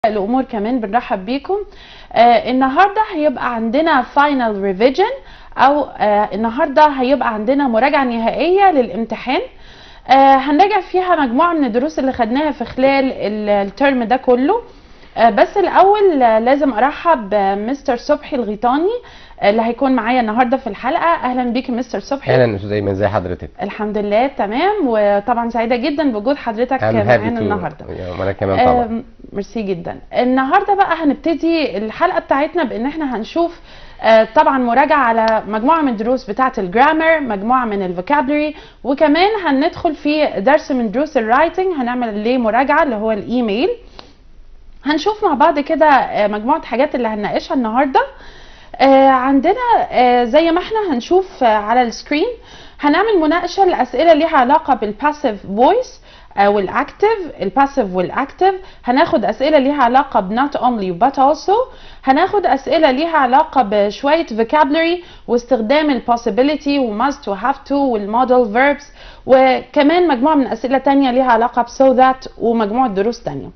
الامور كمان بنرحب بيكم آه النهارده هيبقى عندنا فاينل ريفيجن او آه النهارده هيبقى عندنا مراجعه نهائيه للامتحان آه هنراجع فيها مجموعه من الدروس اللي خدناها في خلال ال- الترم ده كله آه بس الاول آه لازم ارحب بمستر صبحي الغيطاني آه اللي هيكون معايا النهارده في الحلقه اهلا بيك مستر صبحي اهلا استاذ ايمن ازي حضرتك الحمد لله تمام وطبعا سعيده جدا بوجود حضرتك I'm happy معانا to- النهارده يا- وانا كمان طبعا آم، ميرسي جدا النهارده بقى هنبتدي الحلقه بتاعتنا بان احنا هنشوف آه، طبعا مراجعه على مجموعه من الدروس بتاعه الجرامر مجموعه من الفوكابلري وكمان هندخل في درس من دروس الرايتنج هنعمل ليه مراجعه اللي هو الايميل هنشوف مع بعض كده آه، مجموعه حاجات اللي هنناقشها النهارده آه، عندنا آه، زي ما احنا هنشوف آه، على السكرين هنعمل مناقشه لاسئله ليها علاقه بالباسيف فويس والاكتف الباسيف والاكتف هناخد اسئله ليها علاقه ب not only but also هناخد اسئله ليها علاقه بشويه vocabulary واستخدام ال possibility و must و have to والمودel verbs وكمان مجموعه من اسئله تانية ليها علاقه ب so that ومجموعه دروس تانية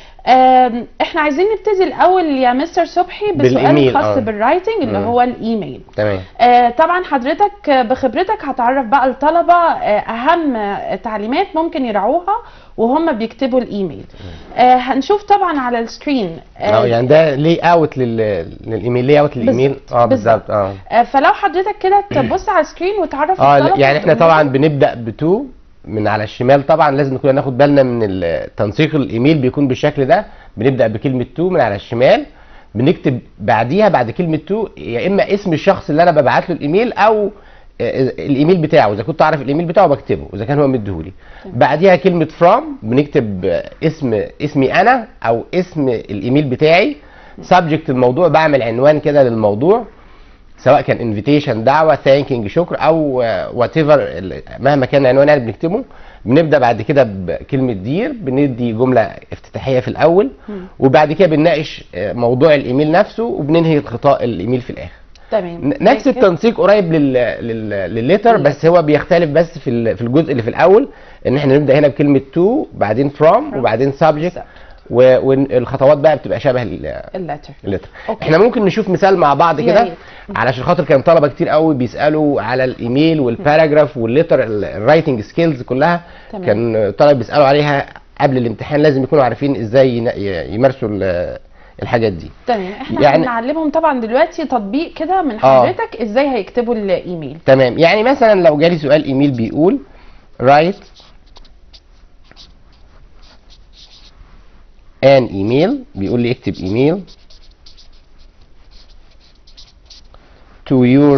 آم، احنا عايزين نبتدي الاول يا مستر صبحي بسؤال بالإيميل، خاص آه. بالرايتنج اللي مم. هو الايميل تمام آه، طبعا حضرتك آه، بخبرتك هتعرف بقى الطلبه آه، اهم آه، تعليمات ممكن يراعوها وهم بيكتبوا الايميل آه، هنشوف طبعا على السكرين آه، اه يعني ده لي اوت لل... للايميل لي اوت للايميل بالظبط، اه بالظبط. بالظبط اه آه، فلو حضرتك كده تبص على السكرين وتعرف اه الطلبه يعني احنا بالإيميل. طبعا بنبدا بتو من على الشمال طبعا لازم نكون ناخد بالنا من ال- تنسيق الايميل بيكون بالشكل ده بنبدا بكلمه تو من على الشمال بنكتب بعديها بعد كلمه تو يا اما اسم الشخص اللي انا ببعت له الايميل او آه، الايميل بتاعه اذا كنت اعرف الايميل بتاعه بكتبه اذا كان هو مديهولي بعديها كلمه فروم بنكتب آه، اسم اسمي انا او اسم الايميل بتاعي سبجكت الموضوع بعمل عنوان كده للموضوع سواء كان انفيتيشن دعوه ثانكينج شكر او وات ايفر مهما كان العنوان يعني بنكتبه بنبدا بعد كده بكلمه دير بندي جمله افتتاحيه في الاول وبعد كده بنناقش آه، موضوع الايميل نفسه وبننهي الخطاء الايميل في الاخر تمام ن- نفس زي كده. التنسيق قريب لل لل للليتر بس هو بيختلف بس في ال- في الجزء اللي في الاول ان احنا نبدا هنا بكلمه تو بعدين فروم وبعدين سبجكت والخطوات بقى بتبقى شبه ال- اللتر الليتر أوكي. احنا ممكن نشوف مثال مع بعض يا كده ريت. علشان خاطر كان طلبه كتير قوي بيسالوا على الايميل والباراجراف والليتر الرايتنج سكيلز كلها تمام. كان طلبه بيسالوا عليها قبل الامتحان لازم يكونوا عارفين ازاي ين- ي- يمارسوا ال- الحاجات دي تمام احنا يعني- هنعلمهم طبعا دلوقتي تطبيق كده من آه. حضرتك ازاي هيكتبوا الايميل تمام يعني مثلا لو جالي سؤال ايميل بيقول write an email بيقول لي اكتب ايميل to your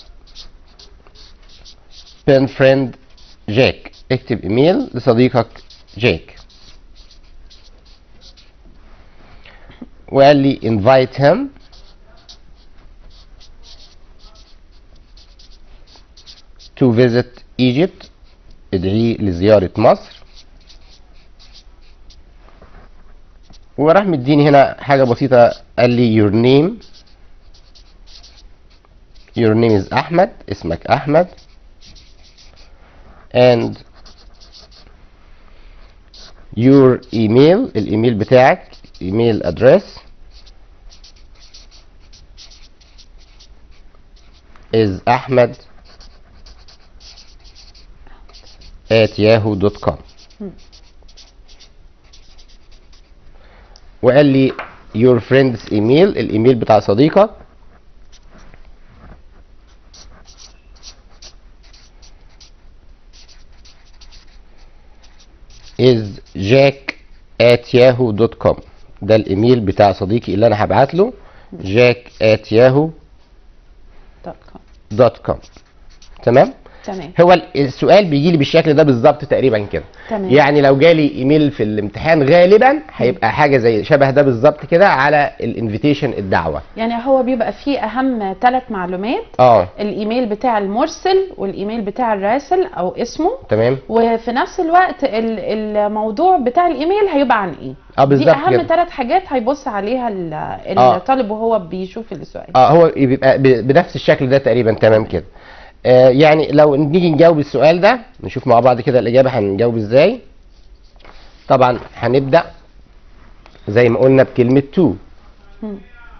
pen friend جاك اكتب ايميل لصديقك جاك وقال لي invite him to visit Egypt ادعيه لزيارة مصر وراح مديني هنا حاجة بسيطة قال لي your name your name is أحمد اسمك أحمد and your email الإيميل بتاعك email address is أحمد at yahoo.com وقال لي your friend's email الايميل بتاع صديقك is jack at yahoo.com ده الايميل بتاع صديقي اللي انا هبعت له jack at دوت كوم yahoo.com تمام تمام هو ال- السؤال بيجي لي بالشكل ده بالظبط تقريبا كده تمام. يعني لو جالي ايميل في الامتحان غالبا هيبقى حاجه زي شبه ده بالظبط كده على الانفيتيشن الدعوه يعني هو بيبقى فيه اهم ثلاث معلومات اه الايميل بتاع المرسل والايميل بتاع الراسل او اسمه تمام وفي نفس الوقت ال- الموضوع بتاع الايميل هيبقى عن ايه اه دي بالظبط اهم كده ثلاث حاجات هيبص عليها ال- آه. الطالب وهو بيشوف السؤال اه هو بيبقى ب- بنفس الشكل ده تقريبا تمام كده آه يعني لو نيجي نجاوب السؤال ده نشوف مع بعض كده الاجابه هنجاوب ازاي طبعا هنبدا زي ما قلنا بكلمه to مم.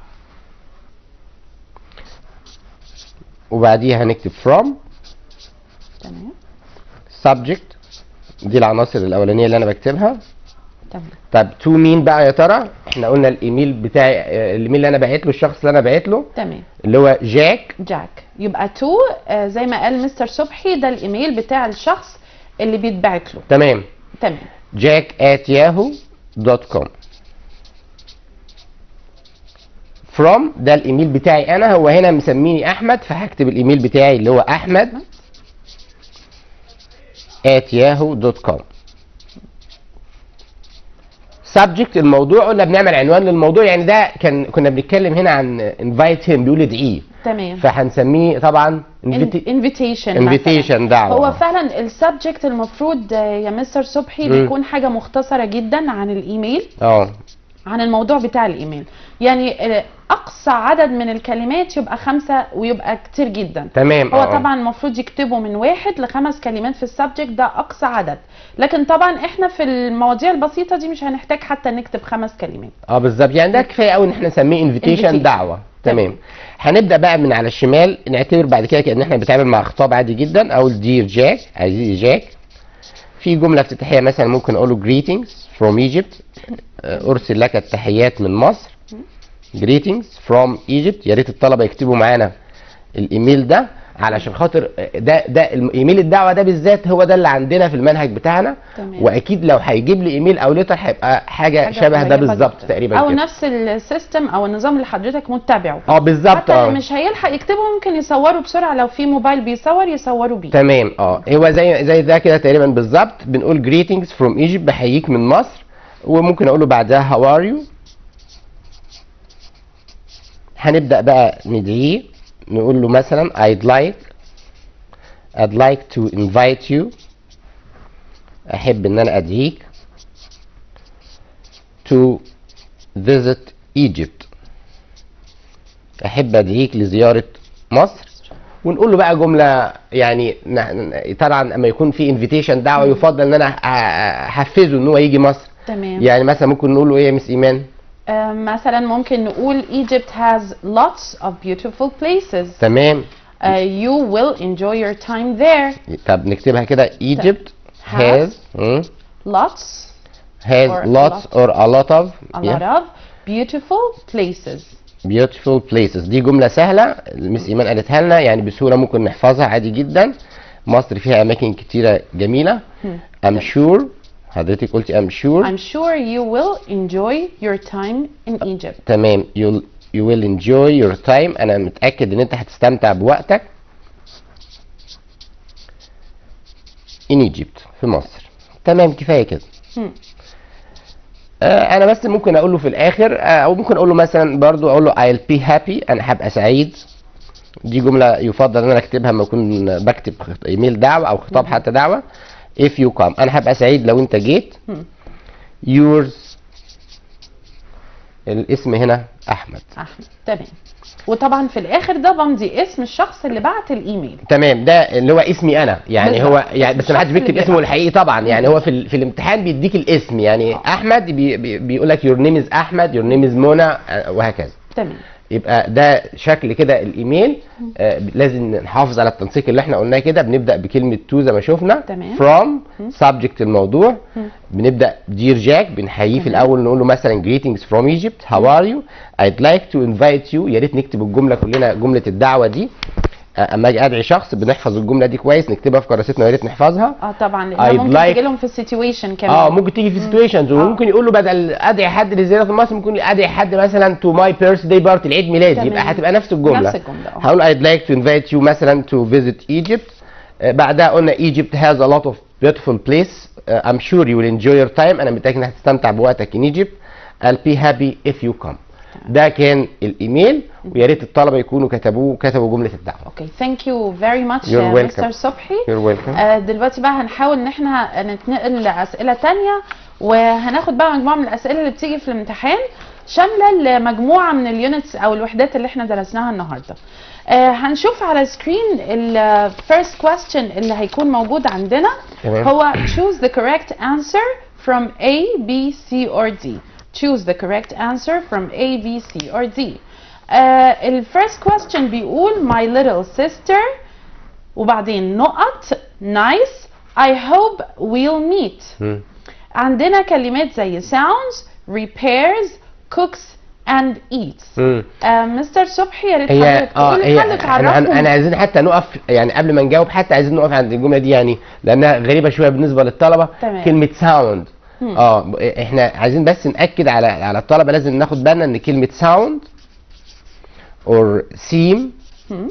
وبعديها هنكتب from تمام subject دي العناصر الاولانيه اللي انا بكتبها تمام طب تو مين بقى يا ترى احنا قلنا الايميل بتاعي آه، الايميل اللي انا بعت له الشخص اللي انا بعت له تمام اللي هو جاك جاك يبقى تو آه زي ما قال مستر صبحي ده الايميل بتاع الشخص اللي بيتبعت له تمام تمام jack at yahoo دوت com from ده الايميل بتاعي انا هو هنا مسميني احمد فهكتب الايميل بتاعي اللي هو احمد at yahoo دوت com subject الموضوع قلنا بنعمل عنوان للموضوع يعني ده كان كنا بنتكلم هنا عن invite him بيقول ادعيه تمام فهنسميه طبعا invita- انفيتيشن invitation دعوة هو فعلا السبجكت المفروض آه، يا مستر صبحي مم. بيكون حاجه مختصره جدا عن الايميل اه عن الموضوع بتاع الايميل يعني آه، اقصى عدد من الكلمات يبقى خمسه ويبقى كتير جدا تمام هو آه. طبعا المفروض يكتبوا من واحد لخمس كلمات في السبجكت ده اقصى عدد لكن طبعا احنا في المواضيع البسيطه دي مش هنحتاج حتى نكتب خمس كلمات اه بالظبط يعني ده كفايه قوي ان احنا نسميه انفيتيشن Invitation. دعوه تمام. تمام هنبدا بقى من على الشمال نعتبر بعد كده كان احنا بنتعامل مع خطاب عادي جدا اقول دير جاك عزيزي جاك في جمله افتتاحيه مثلا ممكن اقوله greetings from Egypt آه، ارسل لك التحيات من مصر greetings from Egypt يا ريت الطلبه يكتبوا معانا الايميل ده علشان خاطر ده ده الايميل الدعوه ده بالذات هو ده اللي عندنا في المنهج بتاعنا تمام. واكيد لو هيجيب لي ايميل او ليتر هيبقى حاجه, حاجة شبه ده قريبة بالظبط جداً. تقريبا او كده. نفس السيستم او النظام اللي حضرتك متبعه اه بالظبط حتى اه اللي مش هيلحق يكتبه ممكن يصوروا بسرعه لو في موبايل بيصور يصوروا بيه تمام اه هو زي زي ده كده تقريبا بالظبط بنقول greetings from Egypt بحييك من مصر وممكن اقول له بعدها how are you هنبدا بقى ندعيه نقول له مثلا I'd like I'd like to invite you احب ان انا ادعيك to visit Egypt احب ادعيك لزياره مصر ونقول له بقى جمله يعني ن- ن- طبعا لما يكون في انفيتيشن دعوه يفضل ان انا أ- أ- احفزه ان هو يجي مصر تمام يعني مثلا ممكن نقول له ايه يا مس ايمان آه مثلا ممكن نقول Egypt has lots of beautiful places تمام uh, you will enjoy your time there طب نكتبها كده Egypt has has mm, lots has or a lots lot. or a lot of a yeah, lot of beautiful places beautiful places دي جملة سهلة المس إيمان قالتها لنا يعني بسهولة ممكن نحفظها عادي جدا مصر فيها أماكن كتيرة جميلة I'm sure حضرتك قلتي I'm sure I'm sure you will enjoy your time in Egypt تمام you'll you will enjoy your time أنا متأكد إن أنت هتستمتع بوقتك in Egypt في مصر تمام كفاية كده مم. آه، انا بس ممكن اقول له في الاخر آه، او ممكن اقول له مثلا برضو اقول له I'll be happy انا هبقى سعيد دي جمله يفضل ان انا اكتبها لما اكون بكتب خط- ايميل دعوه او خطاب حتى دعوه if you come انا هبقى سعيد لو انت جيت مم. yours الاسم هنا احمد احمد تمام وطبعا في الاخر ده بمضي اسم الشخص اللي بعت الايميل تمام ده اللي هو اسمي انا يعني بالظبط. هو يعني بس ما حدش الشخص بيكتب اللي اسمه بيبعت. الحقيقي طبعا يعني هو في ال- في الامتحان بيديك الاسم يعني آه. احمد بي بي بيقول لك your name is احمد your name is منى آه، وهكذا تمام يبقى ده شكل كده الايميل آه لازم نحافظ على التنسيق اللي احنا قلناه كده بنبدا بكلمه تو زي ما شفنا تمام. from subject الموضوع بنبدا دير جاك بنحييه في تمام. الاول نقول له مثلا greetings from Egypt how are you I'd like to invite you يا ريت نكتب الجمله كلنا جمله الدعوه دي آه، اما اجي ادعي شخص بنحفظ الجمله دي كويس نكتبها في كراستنا ويا ريت نحفظها اه طبعا لانها I'd ممكن like- تجي لهم في السيتويشن كمان اه ممكن تيجي في سيتويشنز وممكن يقول له بدل ادعي حد لزياره في مصر ممكن ادعي حد مثلا تو ماي بيرث داي بارتي العيد ميلادي تمام. يبقى هتبقى نفس الجمله نفس الجملة، اه. هقول I'd like to invite you مثلا to visit Egypt آه، بعدها قلنا Egypt has a lot of beautiful place آه، I'm sure you will enjoy your time انا متاكد انك هتستمتع بوقتك in Egypt I'll be happy if you come ده كان الايميل ويا ريت الطلبه يكونوا كتبوه كتبوا جمله الدعوه اوكي ثانك يو فيري ماتش You're يا welcome. مستر صبحي You're welcome. آه دلوقتي بقى هنحاول ان احنا نتنقل لاسئله تانية وهناخد بقى مجموعه من الاسئله اللي بتيجي في الامتحان شامله لمجموعه من اليونتس او الوحدات اللي احنا درسناها النهارده آه هنشوف على سكرين الفيرست كويستشن اللي هيكون موجود عندنا تمام. هو choose the correct answer from A, B, C or D choose the correct answer from A, B, C or D. Uh, ال first question بيقول my little sister وبعدين نقط nice I hope we'll meet مم. عندنا كلمات زي sounds repairs cooks and eats مم. آه مستر صبحي يا ريت هي حضرتك اه تقول هي لحد انا انا تعرفهم أنا عايزين حتى نقف يعني قبل ما نجاوب حتى عايزين نقف عند الجمله دي يعني لانها غريبه شويه بالنسبه للطلبه تمام. كلمه ساوند اه ب- احنا عايزين بس ناكد على على الطلبه لازم ناخد بالنا ان كلمه ساوند اور سيم مم.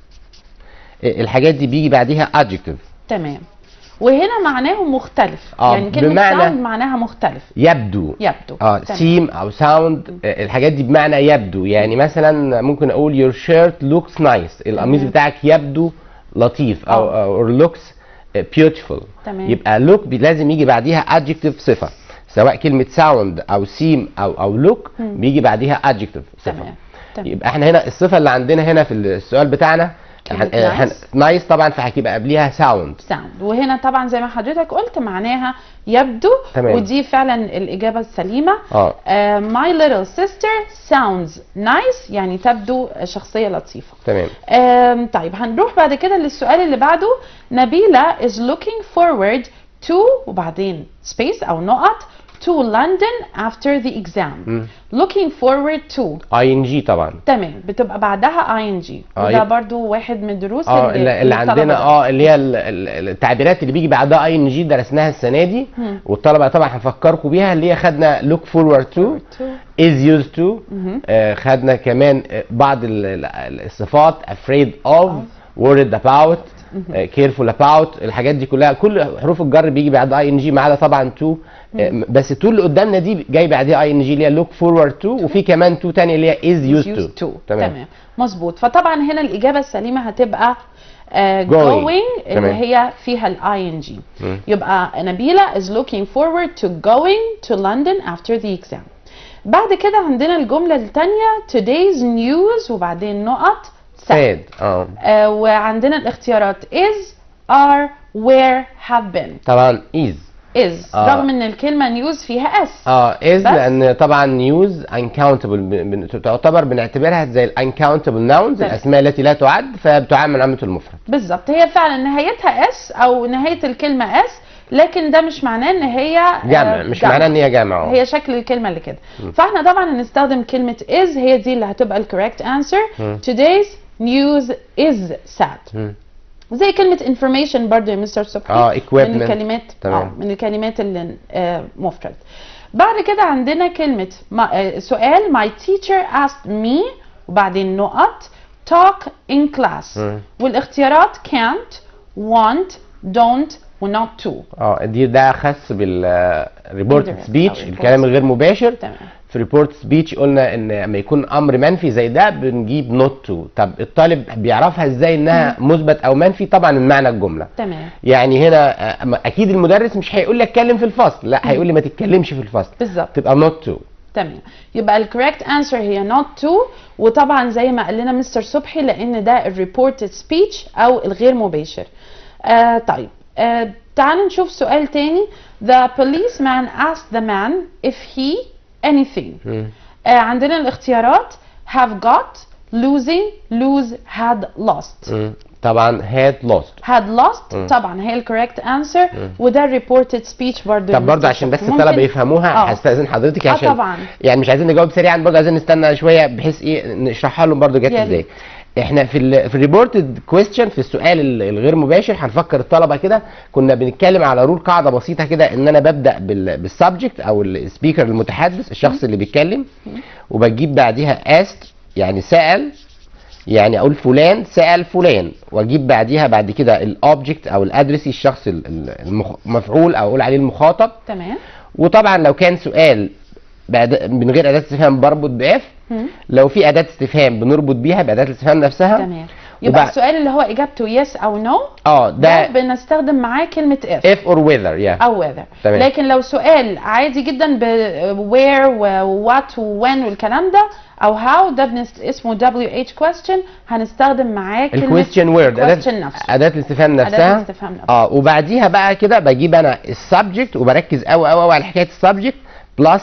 الحاجات دي بيجي بعديها adjective تمام وهنا معناه مختلف آه، يعني كلمة بمعنى- sound معناها مختلف يبدو يبدو اه تمام. سيم او ساوند الحاجات دي بمعنى يبدو يعني مثلا ممكن اقول your shirt looks nice القميص تمام. بتاعك يبدو لطيف او آه. او looks beautiful تمام. يبقى look بي- لازم يجي بعديها adjective صفه سواء كلمه sound او seem او او look بيجي بعديها adjective صفه تمام تمام يبقى احنا هنا الصفه اللي عندنا هنا في السؤال بتاعنا كلمة nice. نايس طبعا فهتبقى قبليها ساوند sound وهنا طبعا زي ما حضرتك قلت معناها يبدو تمام. ودي فعلا الإجابة السليمة اه uh, my little sister sounds nice يعني تبدو شخصية لطيفة تمام آم، طيب هنروح بعد كده للسؤال اللي بعده نبيلة is looking forward to وبعدين space أو نقط to London after the exam مم. looking forward to اي ان جي طبعا تمام بتبقى بعدها ing آه، وده يبقى- برضو واحد من الدروس اه اللي, اللي الطلبة عندنا درسوها. اه اللي هي ال- ال- التعبيرات اللي بيجي بعدها اي ان جي درسناها السنه دي مم. والطلبه طبعا هنفكركم بيها اللي هي خدنا look forward to to is used to مهم. آه خدنا كمان آه، بعض ال- ال- الصفات afraid of worried about آه careful about الحاجات دي كلها كل حروف الجر بيجي بعد اي ان جي ما عدا طبعا to آه بس تو اللي قدامنا دي جاي بعدها اي ان جي اللي هي look forward to وفي كمان to تاني اللي هي is used, used to تمام تمام مظبوط فطبعا هنا الإجابة السليمة هتبقى uh, Going. going اللي تمام. هي فيها ال ing مم. يبقى نبيلة is looking forward to going to London after the exam بعد كده عندنا الجملة الثانية today's news وبعدين نقط said said اه آه وعندنا الاختيارات is are where have been طبعا is is آه. رغم ان الكلمة news فيها s اه از بس. لان طبعا نيوز انكاونتبل تعتبر بنعتبرها زي الانكاونتبل ناونز تمام. الاسماء التي لا تعد فبتعامل عامه المفرد بالظبط هي فعلا نهايتها اس او نهايه الكلمه اس لكن ده مش معناه ان هي جمع آه، مش معناه ان هي جمع آه. هي شكل الكلمه اللي كده فاحنا طبعا هنستخدم كلمه is هي دي اللي هتبقى الكوريكت answer مم. today's news is sad مم. زي كلمة information برضو يا مستر صبحي اه من equipment الكلمات اه تمام. من الكلمات اللي آه مفرد بعد كده عندنا كلمة ما آه سؤال my teacher asked me وبعدين نقط talk in class مم. والاختيارات can't want don't و not to اه دي ده خاص بالريبورت Indirect سبيتش أو الكلام الغير مباشر تمام في ريبورت سبيتش قلنا ان لما يكون امر منفي زي ده بنجيب نوت تو طب الطالب بيعرفها ازاي انها مثبت او منفي طبعا من معنى الجمله تمام يعني هنا آه، اكيد المدرس مش هيقول لك اتكلم في الفصل لا هيقول لي ما تتكلمش في الفصل بالظبط تبقى نوت تو تمام يبقى الكوريكت انسر هي not to وطبعا زي ما قال لنا مستر صبحي لان ده الريبورتد سبيتش او الغير مباشر آه طيب آه تعالوا نشوف سؤال تاني the policeman asked the man if he anything آه عندنا الاختيارات have got losing lose had lost مم. طبعا had lost had lost مم. طبعا هي الكوريكت انسر وده الريبورتد سبيتش برضه طب برضه عشان بس الطلبه يفهموها آه. هستاذن حضرتك آه عشان طبعا. يعني مش عايزين نجاوب سريعا برضه عايزين نستنى شويه بحيث ايه نشرحها لهم برضه جت يا ازاي ريت. احنا في ال في الريبورتد كويستشن في السؤال ال- الغير مباشر هنفكر الطلبه كده كنا بنتكلم على رول قاعده بسيطه كده ان انا ببدا بالسبجكت او السبيكر المتحدث الشخص اللي بيتكلم وبجيب بعديها asked يعني سال يعني اقول فلان سال فلان واجيب بعديها بعد كده الاوبجكت او الادرسي الشخص ال- ال- المخ- المفعول او اقول عليه المخاطب تمام وطبعا لو كان سؤال بعد من غير اداه استفهام بربط باف مم. لو في اداه استفهام بنربط بيها باداه الاستفهام نفسها تمام يبقى وبعد- السؤال اللي هو اجابته yes او no اه ده ده بنستخدم معاه كلمة if if or whether yeah او whether تمام. لكن لو سؤال عادي جدا ب where و what و when والكلام ده او how ده بنست... اسمه WH question هنستخدم معاه كلمة الكويستشن وورد question اداه نفسه اداه الاستفهام أداة نفسها الاستفهام نفسها اه وبعديها بقى كده بجيب انا السبجكت وبركز قوي قوي قوي على حكايه السبجكت بلس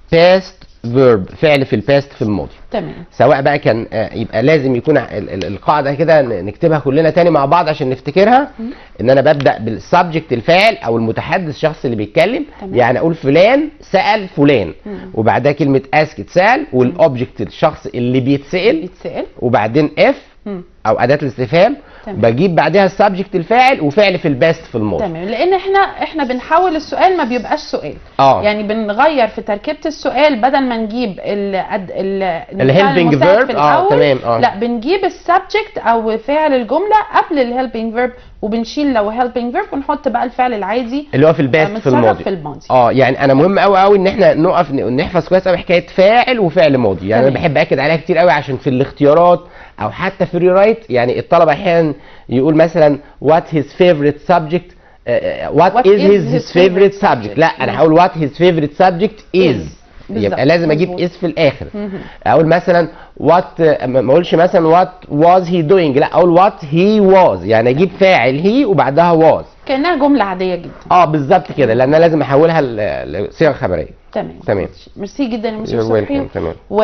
past verb فعل في الباست في الماضي تمام سواء بقى كان آه، يبقى لازم يكون ال- ال- القاعده كده ن- نكتبها كلنا تاني مع بعض عشان نفتكرها ان انا ببدا بالسبجكت الفاعل او المتحدث الشخص اللي بيتكلم تمام. يعني اقول فلان سال فلان وبعدها كلمه اسك اتسال والاوبجكت الشخص اللي بيتسال بيتسال وبعدين اف مم. او اداه الاستفهام تمام. بجيب بعدها السبجكت الفاعل وفعل في الباست في الماضي تمام لان احنا احنا بنحول السؤال ما بيبقاش سؤال اه يعني بنغير في تركيبه السؤال بدل ما نجيب ال ال ال الhelping المساعد verb، في آه، الأول، تمام، آه. لا بنجيب السبجكت او فعل الجمله قبل الهيلبنج فيرب وبنشيل لو هيلبنج فيرب ونحط بقى الفعل العادي اللي هو في الباست في متصرف الماضي في الماضي اه يعني انا مهم قوي قوي ان احنا نقف ن- نحفظ كويس قوي حكايه فاعل وفعل ماضي يعني انا تمام. بحب اكد عليها كتير قوي عشان في الاختيارات او حتى في الريرايت يعني الطلبه احيانا يقول مثلا what his favorite subject uh, what, What is is his, his his favorite favorite subject لا subject. انا هقول what his favorite subject is بالظبط، يبقى لازم اجيب مظبوط. is في الاخر اقول مثلا what ما ما اقولش مثلا what was he doing لا اقول what he was يعني اجيب فاعل he وبعدها was كانها جمله عاديه جدا اه بالظبط كده لان انا لازم احولها ل- لصيغه خبريه تمام تمام. ميرسي جدا يا مستر You're صبحي welcome، تمام. و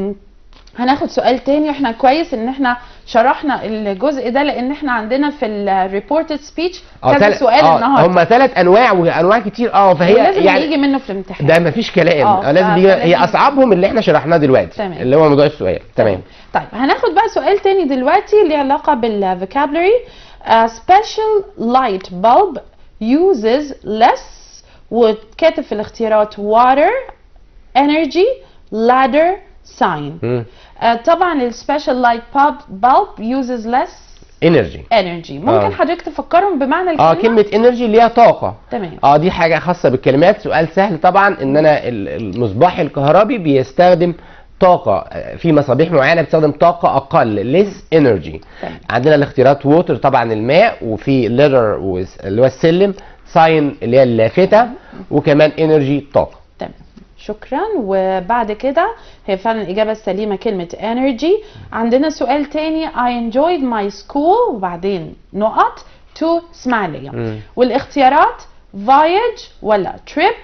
هناخد سؤال تاني واحنا كويس ان احنا شرحنا الجزء ده لان احنا عندنا في الريبورتد سبيتش كذا تل- سؤال النهارده هم ثلاث انواع وانواع كتير اه فهي ولازم يعني يجي منه في الامتحان ده مفيش كلام آه، آه لازم ف- يجي هي فلازم- اصعبهم اللي احنا شرحناه دلوقتي تمام. اللي هو موضوع السؤال تمام طيب هناخد بقى سؤال تاني دلوقتي ليه علاقة بالفوكابلري uh, special light bulb uses less وكاتب في الاختيارات water energy ladder sign مم. uh, طبعا السبيشال لايت bulb uses less انرجي energy ممكن آه. حضرتك تفكرهم بمعنى الكلمة اه كلمه انرجي اللي هي طاقه تمام اه دي حاجه خاصه بالكلمات سؤال سهل طبعا ان انا ال- المصباح الكهربي بيستخدم طاقه آه، في مصابيح معينه بتستخدم طاقه اقل less energy تمام. عندنا الاختيارات ووتر طبعا الماء وفي ليدر اللي هو السلم ساين اللي هي اللافته وكمان انرجي طاقه تمام شكرا وبعد كده هي فعلا الإجابة السليمة كلمة energy عندنا سؤال تاني I enjoyed my school وبعدين نقط to اسماعيلية مم. والاختيارات voyage ولا trip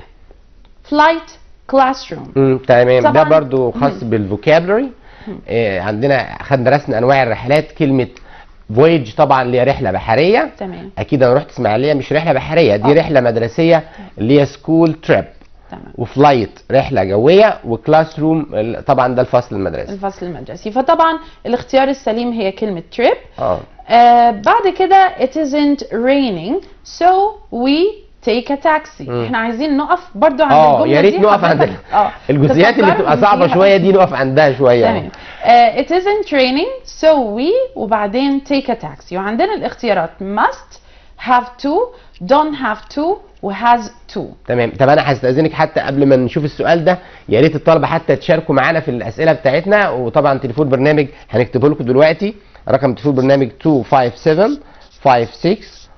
flight classroom امم تمام ده طبعاً. برضو خاص بالفوكابلري آه عندنا خدنا درسنا انواع الرحلات كلمه فويج طبعا اللي هي رحله بحريه تمام اكيد انا رحت اسماعيليه مش رحله بحريه دي آه. رحله مدرسيه اللي هي سكول تريب تمام وفلايت رحله جويه وكلاس روم ال- طبعا ده الفصل المدرسي الفصل المدرسي فطبعا الاختيار السليم هي كلمة trip اه آه بعد كده it isn't raining so we take a taxi مم. احنا عايزين نقف برضو عند اه الجملة يا ريت دي نقف حضرتك- عند اه الجزئيات اللي تفكرهم بتبقى صعبه فيها. شويه دي نقف عندها شويه تمام uh, it isn't raining so we وبعدين take a taxi وعندنا الاختيارات must have to don't have to و has to تمام طب انا هستاذنك حتى قبل ما نشوف السؤال ده يا ريت الطلبه حتى تشاركوا معانا في الاسئله بتاعتنا وطبعا تليفون برنامج هنكتبه لكم دلوقتي رقم تليفون برنامج 257 56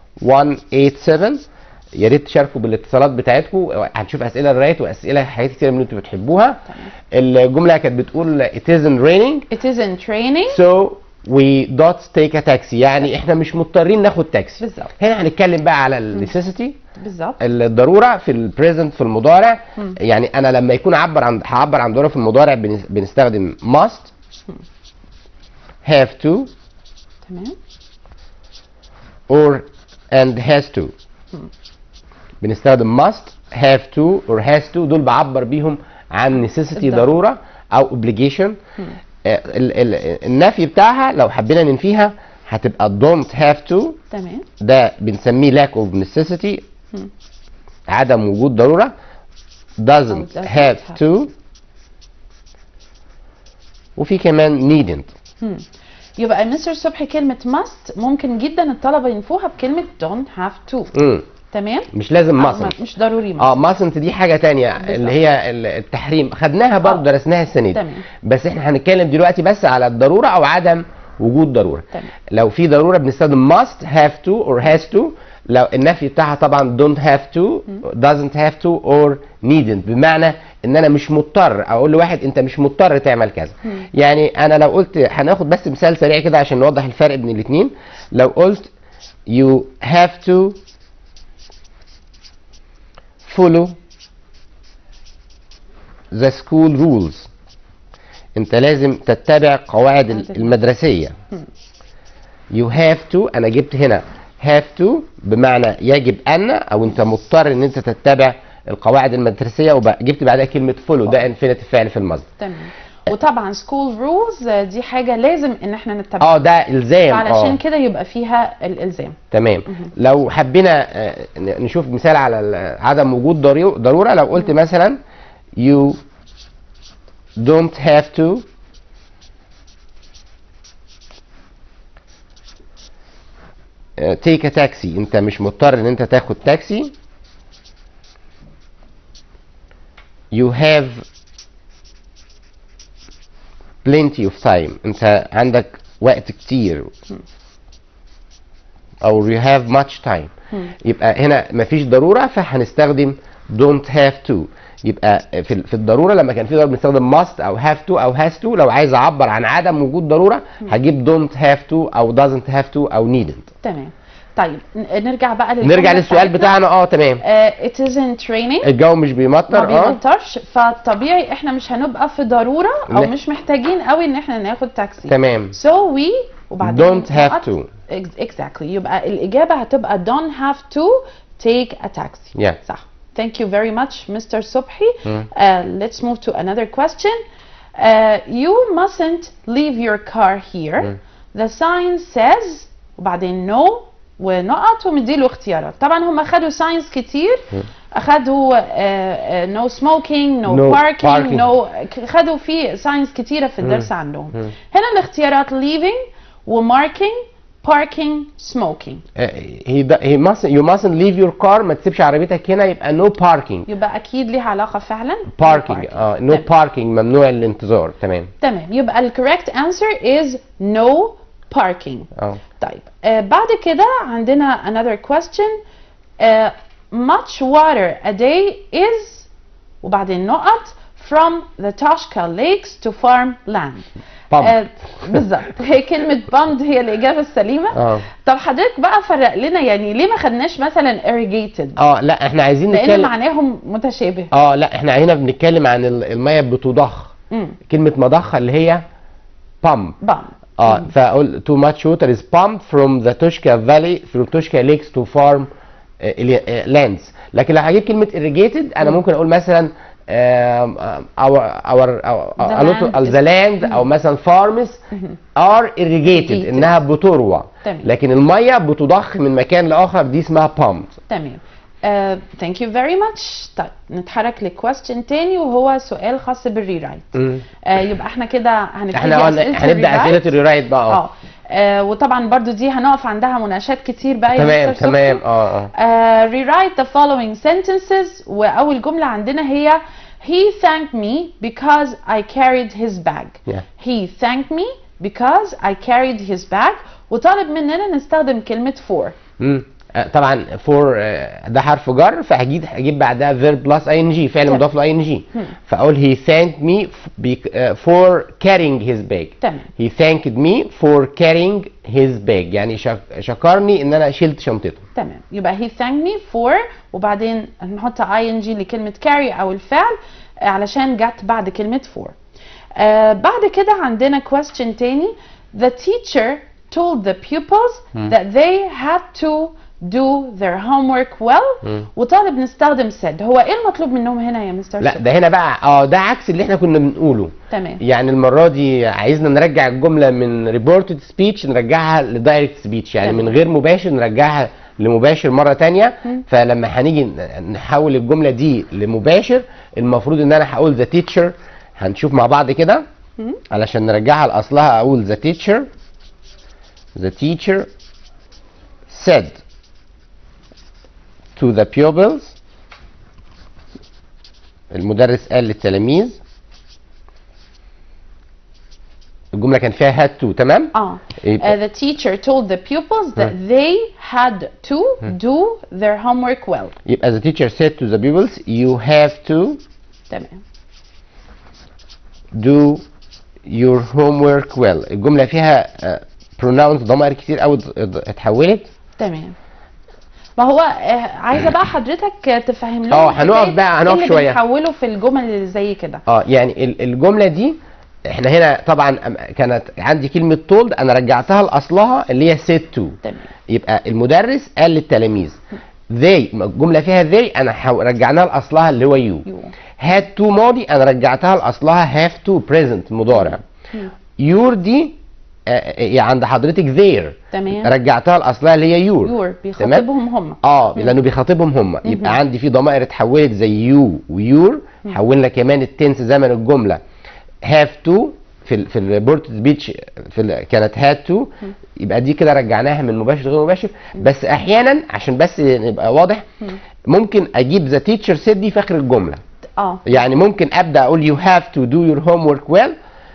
187 يا ريت تشاركوا بالاتصالات بتاعتكم هنشوف اسئله الرايت واسئله حاجات كتير من اللي انتوا بتحبوها الجمله كانت بتقول it isn't raining it isn't raining so we don't take a taxi يعني احنا مش مضطرين ناخد تاكسي بالظبط هنا هنتكلم بقى على النسيسيتي بالظبط الضروره في البريزنت في المضارع يعني انا لما يكون عبر عن هعبر عن ضروره في المضارع بن- بنستخدم must have to تمام or and has to بنستخدم must have to or has to دول بعبر بيهم عن necessity الضرورة. ضروره او obligation آه، ال- ال- النفي بتاعها لو حبينا ننفيها هتبقى don't have to تمام ده بنسميه lack of necessity عدم وجود ضرورة doesn't doesn't have have. to وفي كمان needn't هم. يبقى مستر صبحي كلمة must ممكن جدا الطلبة ينفوها بكلمة don't have to مم. تمام مش لازم آه، mustn't مش ضروري must. اه mustn't دي حاجة تانية اللي هي ال- التحريم خدناها برضه آه. درسناها السنة دي تمام. بس احنا هنتكلم دلوقتي بس على الضرورة او عدم وجود ضرورة تمام. لو في ضرورة بنستخدم must have to or has to لو النفي بتاعها طبعا don't have to doesn't have to or needn't بمعنى ان انا مش مضطر اقول لواحد انت مش مضطر تعمل كذا يعني انا لو قلت هناخد بس مثال سريع كده عشان نوضح الفرق بين الاثنين لو قلت you have to follow the school rules انت لازم تتبع قواعد ال- المدرسيه you have to انا جبت هنا have to بمعنى يجب ان او انت مضطر ان انت تتبع القواعد المدرسيه وجبت بعدها كلمه follow ده انفينيتيف فعل في المصدر تمام وطبعا سكول رولز دي حاجه لازم ان احنا نتبعها اه ده الزام علشان اه كده يبقى فيها الالزام تمام لو حبينا آه، ن- نشوف مثال على ال- عدم وجود ضريو- ضروره لو قلت مثلا you don't have to آه، take a taxi انت مش مضطر ان انت تاخد تاكسي you have plenty of time انت عندك وقت كتير او you have much time يبقى هنا مفيش ضروره فهنستخدم don't have to يبقى في في الضروره لما كان في ضروره بنستخدم must او have to او has to لو عايز اعبر عن عدم وجود ضروره هجيب don't have to او doesn't have to او needn't تمام طيب ن- نرجع بقى للجملة نرجع للسؤال بتاعتنا. بتاعنا اه تمام آه it isn't raining الجو مش ما بيمطر اه بيمطرش فطبيعي احنا مش هنبقى في ضروره او لا. مش محتاجين قوي ان احنا ناخد تاكسي تمام so we وبعدين Don't have نقط. to. Ex- exactly يبقى الإجابة هتبقى don't have to take a taxi Yeah. صح thank you very much Mr. Subhi Mm. uh, let's move to another question uh, you mustn't leave your car here the sign says وبعدين no ونقط ومديله اختيارات طبعا هم خدوا signs كتير اخدوا uh, uh, no smoking no, No parking, parking. no خدوا في signs كتيرة في الدرس عندهم هنا الاختيارات leaving وmarking parking smoking آه، he do- he must you mustn't leave your car ما تسيبش عربيتك هنا يبقى no parking يبقى اكيد ليها علاقة فعلا parking اه no تمام. parking ممنوع الانتظار تمام تمام يبقى ال correct answer is no parking اه طيب آه بعد كده عندنا another question آه much water a day is وبعدين نقط from the Toshka lakes to farmland Pump. آه بالظبط هي كلمة pumped هي الإجابة السليمة اه طب حضرتك بقى فرق لنا يعني ليه ما خدناش مثلا irrigated اه لا احنا عايزين لأن نتكلم معناهم متشابه اه لا احنا هنا بنتكلم عن ال- الميه بتضخ امم كلمه مضخه اللي هي pump بام اه فاقول too much water is pumped from the Toshka valley through Toshka lakes to farm uh, uh, lands لكن لو هجيب كلمه irrigated انا ممكن اقول مثلا um, um, our our, our The a lot of land the land او مثلا farms are irrigated Irrigated. انها بتروى تمام. لكن الميه بتضخ من مكان لاخر دي اسمها pumped تمام uh, thank you very much طيب نتحرك لكويستشن تاني وهو سؤال خاص بالري رايت مم. uh, يبقى احنا كده هنبتدي احنا قلنا أسئلة هنبدا الريرايت. اسئله الريرايت بقى اه اه آه، وطبعا برضو دي هنقف عندها مناقشات كتير بقى تمام تمام اه اه uh, rewrite the following sentences واول جمله عندنا هي he thanked me because I carried his bag Yeah. he thanked me because I carried his bag وطالب مننا نستخدم كلمه for مم. آه، طبعا فور ده حرف جر فهجيب هجيب بعدها فيرب بلس اي ان جي فعل تمام. مضاف له اي ان جي فاقول he thanked me for carrying his bag تمام he thanked me for carrying his bag يعني شك- شكرني ان انا شلت شنطته تمام يبقى he thanked me for وبعدين نحط ing لكلمة carry أو الفعل آه، علشان جت بعد كلمة for آه بعد كده عندنا question تاني the teacher told the pupils that they had to do their homework well وطالب نستخدم said هو ايه المطلوب منهم هنا يا مستر لا ده هنا بقى اه ده عكس اللي احنا كنا بنقوله تمام يعني المره دي عايزنا نرجع الجمله من ريبورتد سبيتش نرجعها لدايركت سبيتش يعني تمام. من غير مباشر نرجعها لمباشر مره تانية فلما هنيجي ن- نحول الجمله دي لمباشر المفروض ان انا هقول ذا تيتشر هنشوف مع بعض كده علشان نرجعها لاصلها اقول ذا تيتشر ذا تيتشر said to the pupils المدرس قال للتلاميذ الجمله كان فيها had to تمام اه يبقى- Uh, the teacher told the pupils that they had to do their homework well يبقى the teacher said to the pupils you have to تمام do your homework well الجمله فيها آه، pronouns ضمائر كتير قوي اتحولت تمام ما هو آه، عايزه بقى حضرتك آه، تفهم لهم اه، هنقف حكاية بقى- هنقف إيه اللي شوية. بنحوله في الجمل اللي زي كده اه يعني ال- الجمله دي احنا هنا طبعا أم- كانت عندي كلمه told انا رجعتها لاصلها اللي هي said to تمام يبقى المدرس قال للتلاميذ they الجمله فيها they انا حو- رجعناها لاصلها اللي هو you يو had to ماضي انا رجعتها لاصلها have to present مضارع مم. your دي آه، آه، عند حضرتك there تمام رجعتها لاصلها اللي هي your يور بيخاطبهم هم اه لانه بيخاطبهم هم يبقى عندي في ضمائر اتحولت زي يو ويور حولنا كمان التنس زمن الجمله هاف تو في ال في البورت سبيتش في ال كانت هاد تو يبقى دي كده رجعناها من مباشر غير مباشر بس احيانا عشان بس نبقى واضح ممكن اجيب ذا تيتشر سيد دي في اخر الجمله اه يعني ممكن ابدا اقول يو هاف تو دو يور هوم ورك ويل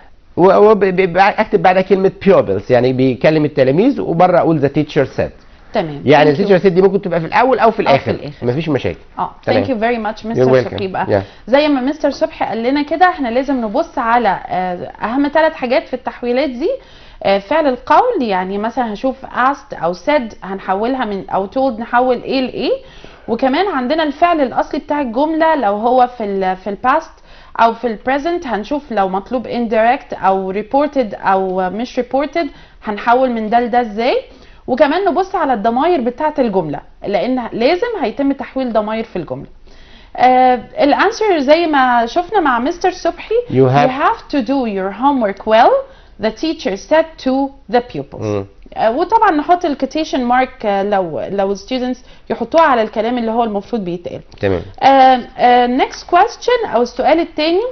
واكتب بعدها كلمه pupils يعني بيكلم التلاميذ وبره اقول ذا تيتشر سيد تمام يعني Thank you. التيتشر سيت دي ممكن تبقى في الاول او في أو في الاخر الآخر. مفيش مشاكل اه تمام. ثانك يو فيري ماتش You're مستر welcome. صبحي بقى Yeah. زي ما مستر صبحي قال لنا كده احنا لازم نبص على آه، اهم ثلاث حاجات في التحويلات دي آه، فعل القول يعني مثلا هشوف asked او said هنحولها من او told نحول ايه لايه وكمان عندنا الفعل الاصلي بتاع الجمله لو هو في ال في الباست او في البريزنت هنشوف لو مطلوب indirect او reported او مش reported هنحول من ده لده ازاي وكمان نبص على الضماير بتاعه الجمله لان لازم هيتم تحويل ضماير في الجمله آه الانسر زي ما شفنا مع مستر صبحي You have- you have to do your homework well the teacher said to the pupils مم. آه وطبعا نحط الكوتيشن مارك لو لو students يحطوها على الكلام اللي هو المفروض بيتقال تمام آه آه next question او السؤال الثاني